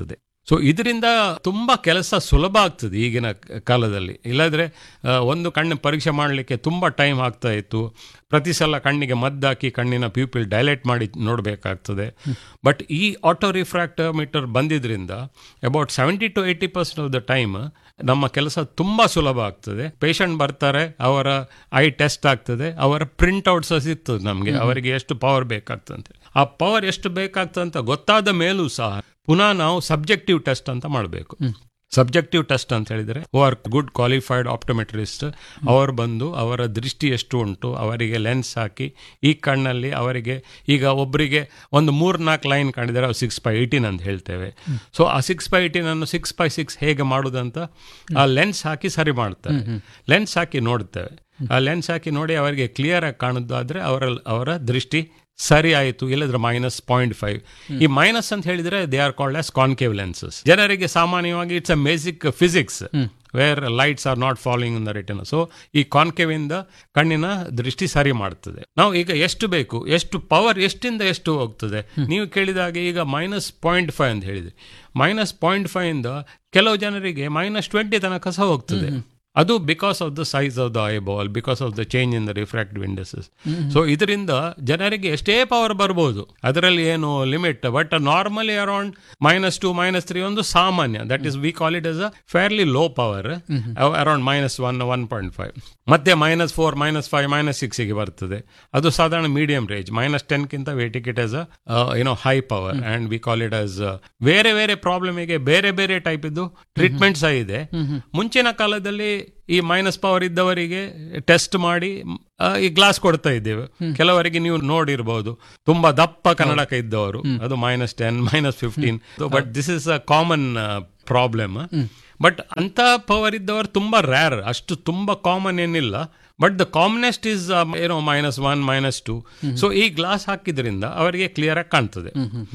ಸೊ ಇದರಿಂದ ತುಂಬಾ ಕೆಲಸ ಸುಲಭ ಆಗ್ತದೆ ಈಗಿನ ಕ- ಕಾಲದಲ್ಲಿ ಇಲ್ಲದ್ರೆ ಆ, ಒಂದು ಕಣ್ಣು ಪರೀಕ್ಷೆ ಮಾಡಲಿಕ್ಕೆ ತುಂಬಾ ಟೈಮ್ ಆಗ್ತಾ ಇತ್ತು ಪ್ರತಿ ಸಲ ಕಣ್ಣಿಗೆ ಮದ್ದಾಕಿ ಕಣ್ಣಿನ ಪ್ಯೂಪಿಲ್ ಡೈಲೈಟ್ ಮಾಡಿ ನೋಡಬೇಕಾಗ್ತದೆ ಬಟ್ ಈ ಆಟೋ ರಿಫ್ರಾಕ್ಟೋಮೀಟರ್ ಬಂದಿದ್ರಿಂದ about seventy to eighty percent of the time ನಮ್ಮ ಕೆಲಸ ತುಂಬಾ ಸುಲಭ ಆಗ್ತದೆ ಪೇಷಂಟ್ ಬರ್ತಾರೆ ಅವರ ಐ ಟೆಸ್ಟ್ ಆಗ್ತದೆ ಅವರ ಪ್ರಿಂಟ್ ಔಟ್ ಸಹ ಸಿಗ್ತದೆ ನಮಗೆ ಅವರಿಗೆ ಎಷ್ಟು ಪವರ್ ಬೇಕಾಗ್ತಂತೆ ಆ ಪವರ್ ಎಷ್ಟು ಬೇಕಾಗ್ತದೆ ಅಂತ ಗೊತ್ತಾದ ಮೇಲೂ ಸಹ ಪುನಃ ನಾವು ಸಬ್ಜೆಕ್ಟಿವ್ ಟೆಸ್ಟ್ ಅಂತ ಮಾಡಬೇಕು ಸಬ್ಜೆಕ್ಟಿವ್ ಟೆಸ್ಟ್ ಅಂತ ಹೇಳಿದರೆ who are good qualified optometrist ಅವರು ಬಂದು ಅವರ ದೃಷ್ಟಿ ಎಷ್ಟು ಉಂಟು ಅವರಿಗೆ ಲೆನ್ಸ್ ಹಾಕಿ ಈ ಕಣ್ಣಲ್ಲಿ ಅವರಿಗೆ ಈಗ ಒಬ್ಬರಿಗೆ ಒಂದು ಮೂರ್ ನಾಲ್ಕು ಲೈನ್ ಕಾಣಿದರೆ ಅವ್ರು ಸಿಕ್ಸ್ ಬೈ ಏಯ್ಟೀನ್ ಅಂತ ಹೇಳ್ತೇವೆ ಸೊ ಆ ಸಿಕ್ಸ್ ಬೈ ಏಯ್ಟೀನ್ ಅನ್ನು ಸಿಕ್ಸ್ ಬೈ ಸಿಕ್ಸ್ ಹೇಗೆ ಮಾಡುದಂತ ಆ ಲೆನ್ಸ್ ಹಾಕಿ ಸರಿ ಮಾಡ್ತಾರೆ ಲೆನ್ಸ್ ಹಾಕಿ ನೋಡ್ತೇವೆ ಆ ಲೆನ್ಸ್ ಹಾಕಿ ನೋಡಿ ಅವರಿಗೆ ಕ್ಲಿಯರ್ ಆಗಿ ಕಾಣುದಾದ್ರೆ ಅವರ ಅವರ ದೃಷ್ಟಿ ಸರಿ ಆಯಿತು ಇಲ್ಲದ್ರೆ ಮೈನಸ್ ಪಾಯಿಂಟ್ ಫೈವ್ ಈ ಮೈನಸ್ ಅಂತ ಹೇಳಿದ್ರೆ they are called as concave lenses ಜನರಿಗೆ ಸಾಮಾನ್ಯವಾಗಿ it's a basic physics where lights are not following in the return so ಈ ಕಾನ್ಕೇವ್ ಇಂದ ಕಣ್ಣಿನ ದೃಷ್ಟಿ ಸರಿ ಮಾಡ್ತದೆ ನಾವು ಈಗ ಎಷ್ಟು ಬೇಕು ಎಷ್ಟು ಪವರ್ ಎಷ್ಟಿಂದ ಎಷ್ಟು ಹೋಗ್ತದೆ ನೀವು ಕೇಳಿದಾಗೆ ಈಗ ಮೈನಸ್ ಪಾಯಿಂಟ್ ಫೈವ್ ಅಂತ ಹೇಳಿದ್ರಿ ಮೈನಸ್ ಪಾಯಿಂಟ್ ಫೈವ್ ಇಂದ ಕೆಲವು ಜನರಿಗೆ ಮೈನಸ್ ಟ್ವೆಂಟಿ ತನಕ ಸಹ ಹೋಗ್ತದೆ ಅದು because of the size of the eye ball because of the change in the refractive indices so ಇದರಿಂದ ಜನರಿಗೆ ಎಷ್ಟೇ ಪವರ್ ಬರ್ಬೋದು ಅದರಲ್ಲಿ ಏನು limit but normally around minus two minus three ಒಂದು ಸಾಮಾನ್ಯ that is we call it as a fairly low power around minus one one point five ಮತ್ತೆ minus four minus five minus ಸಿಕ್ಸ್ಗೆ ಬರ್ತದೆ ಅದು ಸಾಧಾರಣ ಮೀಡಿಯಂ ರೇಂಜ್ ಮೈನಸ್ ಟೆನ್ಗಿಂತ we take it as ಏನೋ high power and we call it as ಬೇರೆ ಬೇರೆ ಪ್ರಾಬ್ಲಮಿಗೆ ಬೇರೆ ಬೇರೆ ಟೈಪ್ ಇದ್ದು ಟ್ರೀಟ್ಮೆಂಟ್ ಸಹ ಇದೆ ಮುಂಚಿನ ಕಾಲದಲ್ಲಿ ಈ ಮೈನಸ್ ಪವರ್ ಇದ್ದವರಿಗೆ ಟೆಸ್ಟ್ ಮಾಡಿ ಆ, ಈ ಗ್ಲಾಸ್ ಕೊಡ್ತಾ ಇದ್ದೇವೆ ಕೆಲವರಿಗೆ ನೀವು ನೋಡಿರ್ಬೋದು ತುಂಬಾ ದಪ್ಪ ಕನ್ನಡಕ ಇದ್ದವರು ಅದು minus ten minus fifteen but this is a common problem but ಅಂತ ಪವರ್ ಇದ್ದವರು ತುಂಬಾ ರ್ಯಾರ್ ಅಷ್ಟು ತುಂಬಾ ಕಾಮನ್ ಏನಿಲ್ಲ ಬಟ್ ದ ಕಾಮನೆಸ್ಟ್ ಇಸ್ ಏನೋ minus one minus two so ಈ ಗ್ಲಾಸ್ ಹಾಕಿದ್ರಿಂದ ಅವರಿಗೆ ಕ್ಲಿಯರ್ ಆಗಿ ಕಾಣ್ತದೆ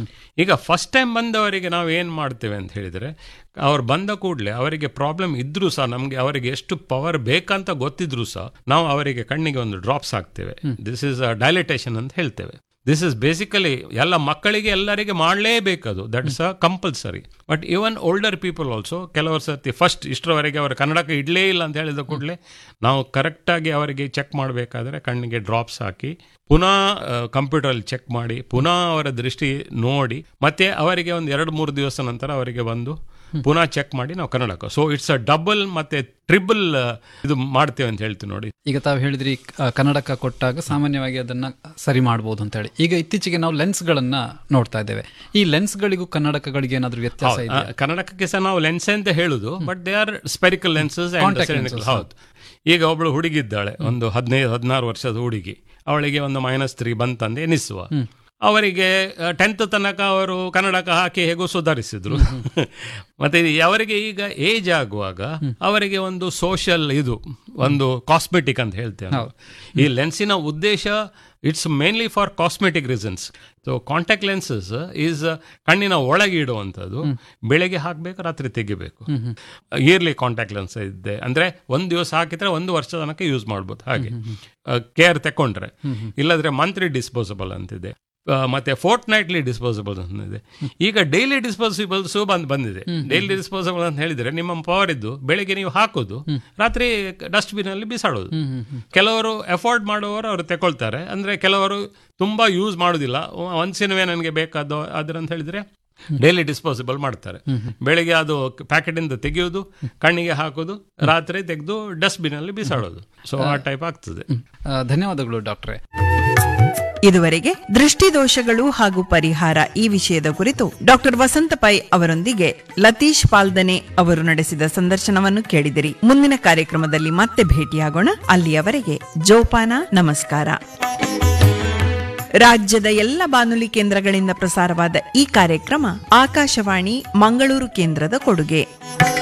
ಈಗ ಫಸ್ಟ್ ಟೈಮ್ ಬಂದವರಿಗೆ ನಾವು ಏನ್ ಮಾಡ್ತೇವೆ ಅಂತ ಹೇಳಿದ್ರೆ ಅವ್ರು ಬಂದ ಕೂಡಲೇ ಅವರಿಗೆ ಪ್ರಾಬ್ಲಮ್ ಇದ್ರೂ ಸಹ ನಮಗೆ ಅವರಿಗೆ ಎಷ್ಟು ಪವರ್ ಬೇಕಂತ ಗೊತ್ತಿದ್ರು ಸಹ ನಾವು ಅವರಿಗೆ ಕಣ್ಣಿಗೆ ಒಂದು ಡ್ರಾಪ್ಸ್ ಹಾಕ್ತೇವೆ ದಿಸ್ ಇಸ್ ಡೈಲಿಟೇಷನ್ ಅಂತ ಹೇಳ್ತೇವೆ ದಿಸ್ ಇಸ್ ಬೇಸಿಕಲಿ ಎಲ್ಲ ಮಕ್ಕಳಿಗೆ ಎಲ್ಲರಿಗೆ ಮಾಡಲೇಬೇಕದು that is a compulsory but even older people also ಕೆಲವರು ಸರ್ತಿ ಫಸ್ಟ್ ಇಷ್ಟರವರೆಗೆ ಅವರ ಕನ್ನಡಕ ಇಡಲೇ ಇಲ್ಲ ಅಂತ ಹೇಳಿದ ಕೂಡಲೇ ನಾವು ಕರೆಕ್ಟಾಗಿ ಅವರಿಗೆ ಚೆಕ್ ಮಾಡಬೇಕಾದ್ರೆ ಕಣ್ಣಿಗೆ ಡ್ರಾಪ್ಸ್ ಹಾಕಿ ಪುನಃ ಕಂಪ್ಯೂಟರಲ್ಲಿ ಚೆಕ್ ಮಾಡಿ ಪುನಃ ಅವರ ದೃಷ್ಟಿ ನೋಡಿ ಮತ್ತೆ ಅವರಿಗೆ ಒಂದು ಎರಡು ಮೂರು ದಿವಸ ನಂತರ ಅವರಿಗೆ ಬಂದು ಪುನಃ ಚೆಕ್ ಮಾಡಿ ನಾವು ಕನ್ನಡಕ ಸೊ ಇಟ್ಸ್ ಅ ಡಬಲ್ ಮತ್ತೆ ಟ್ರಿಬಲ್ ಇದು ಮಾಡ್ತೇವೆ ಅಂತ ಹೇಳ್ತೀವಿ ನೋಡಿ
ಈಗ ತಾವು ಹೇಳಿದ್ರಿ ಆ, ಕನ್ನಡಕ ಕೊಟ್ಟಾಗ ಸಾಮಾನ್ಯವಾಗಿ ಅದನ್ನ ಸರಿ ಮಾಡಬಹುದು ಅಂತ ಹೇಳಿ ಈಗ ಇತ್ತೀಚೆಗೆ ನಾವು ಲೆನ್ಸ್ಗಳನ್ನ ನೋಡ್ತಾ ಇದ್ದೇವೆ ಈ ಲೆನ್ಸ್ಗಳಿಗೂ ಕನ್ನಡಕಗಳಿಗೆ ಏನಾದ್ರೂ ವ್ಯತ್ಯಾಸ
ಹೌದು,
ಇದೆ
ಆ, ಕನ್ನಡಕಕ್ಕೆ ಸಹ ನಾವು ಲೆನ್ಸ್ ಅಂತ ಹೇಳುದು but they are spherical lenses
Contact lenses,
ಹೌದು ಈಗ ಒಬ್ಳು ಹುಡುಗಿ ಇದ್ದಾಳೆ ಒಂದು ಹದಿನೈದು ಹದಿನಾರು ವರ್ಷದ ಹುಡುಗಿ ಅವಳಿಗೆ ಒಂದು ಮೈನಸ್ ತ್ರೀ ಬಂತಂದು ಎನಿಸುವ ಅವರಿಗೆ ಟೆಂತ್ ತನಕ ಅವರು ಕನ್ನಡಕ ಹಾಕಿ ಹೇಗೋ ಸುಧಾರಿಸಿದ್ರು ಮತ್ತೆ ಇದು ಅವರಿಗೆ ಈಗ ಏಜ್ ಆಗುವಾಗ ಅವರಿಗೆ ಒಂದು ಸೋಷಿಯಲ್ ಇದು ಒಂದು ಕಾಸ್ಮೆಟಿಕ್ ಅಂತ ಹೇಳ್ತೇವೆ ನಾವು. ಈ ಲೆನ್ಸಿನ ಉದ್ದೇಶ it's mainly for cosmetic reasons so contact lenses is ಕಣ್ಣಿನ ಒಳಗೆ ಇಡುವಂಥದ್ದು ಬೆಳಗ್ಗೆ ಹಾಕಬೇಕು ರಾತ್ರಿ ತೆಗಿಬೇಕು ಇಯರ್ಲಿ ಕಾಂಟ್ಯಾಕ್ಟ್ ಲೆನ್ಸ್ ಇದೆ ಅಂದ್ರೆ ಒಂದು ದಿವಸ ಹಾಕಿದ್ರೆ ಒಂದು ವರ್ಷ ತನಕ ಯೂಸ್ ಮಾಡ್ಬೋದು ಹಾಗೆ ಕೇರ್ ತಕೊಂಡ್ರೆ ಇಲ್ಲದ್ರೆ ಮಂತ್ಲಿ ಡಿಸ್ಪೋಸಬಲ್ ಅಂತಿದೆ ಆ, ಮತ್ತೆ ಫೋರ್ಟ್ ನೈಟ್ಲಿ ಡಿಸ್ಪೋಸಬಲ್ ಅಂತಿದೆ ಈಗ ಡೈಲಿ ಡಿಸ್ಪೋಸಿಬಲ್ಸ್ ಬಂದ್ ಬಂದಿದೆ ಡೈಲಿ ಡಿಸ್ಪೋಸಬಲ್ ಅಂತ ಹೇಳಿದ್ರೆ ನಿಮ್ಮ ಪವರ್ ಇದ್ದು ಬೆಳಿಗ್ಗೆ ನೀವು ಹಾಕೋದು ರಾತ್ರಿ ಡಸ್ಟ್ಬಿನ್ ಅಲ್ಲಿ ಬಿಸಾಡೋದು ಕೆಲವರು ಎಫೋರ್ಡ್ ಮಾಡುವವರು ಅವರು ತಗೊಳ್ತಾರೆ ಅಂದ್ರೆ ಕೆಲವರು ತುಂಬಾ ಯೂಸ್ ಮಾಡುದಿಲ್ಲ ಒಂದ್ಸಿನವೇ ನನಗೆ ಬೇಕಾದ ಅದ್ರ ಅಂತ ಹೇಳಿದ್ರೆ ಡೈಲಿ ಡಿಸ್ಪೋಸಿಬಲ್ ಮಾಡ್ತಾರೆ ಬೆಳಿಗ್ಗೆ ಅದು ಪ್ಯಾಕೆಟ್ ಇಂದ ತೆಗೆಯೋದು ಕಣ್ಣಿಗೆ ಹಾಕೋದು ರಾತ್ರಿ ತೆಗೆದು ಡಸ್ಟ್ಬಿನ್ ಅಲ್ಲಿ ಬಿಸಾಡೋದು ಸೊ ಆ ಟೈಪ್ ಆಗ್ತದೆ
ಆ, ಧನ್ಯವಾದಗಳು ಡಾಕ್ಟ್ರೆ
ಇದುವರೆಗೆ ದೃಷ್ಟಿದೋಷಗಳು ಹಾಗೂ ಪರಿಹಾರ ಈ ವಿಷಯದ ಕುರಿತು ಡಾಕ್ಟರ್ ವಸಂತ ಪೈ ಅವರೊಂದಿಗೆ ಲತೀಶ್ ಪಾಲ್ದನೆ ಅವರು ನಡೆಸಿದ ಸಂದರ್ಶನವನ್ನು ಕೇಳಿದಿರಿ ಮುಂದಿನ ಕಾರ್ಯಕ್ರಮದಲ್ಲಿ ಮತ್ತೆ ಭೇಟಿಯಾಗೋಣ ಅಲ್ಲಿಯವರೆಗೆ ಜೋಪಾನ ನಮಸ್ಕಾರ ರಾಜ್ಯದ ಎಲ್ಲ ಬಾನುಲಿ ಕೇಂದ್ರಗಳಿಂದ ಪ್ರಸಾರವಾದ ಈ ಕಾರ್ಯಕ್ರಮ ಆಕಾಶವಾಣಿ ಮಂಗಳೂರು ಕೇಂದ್ರದ ಕೊಡುಗೆ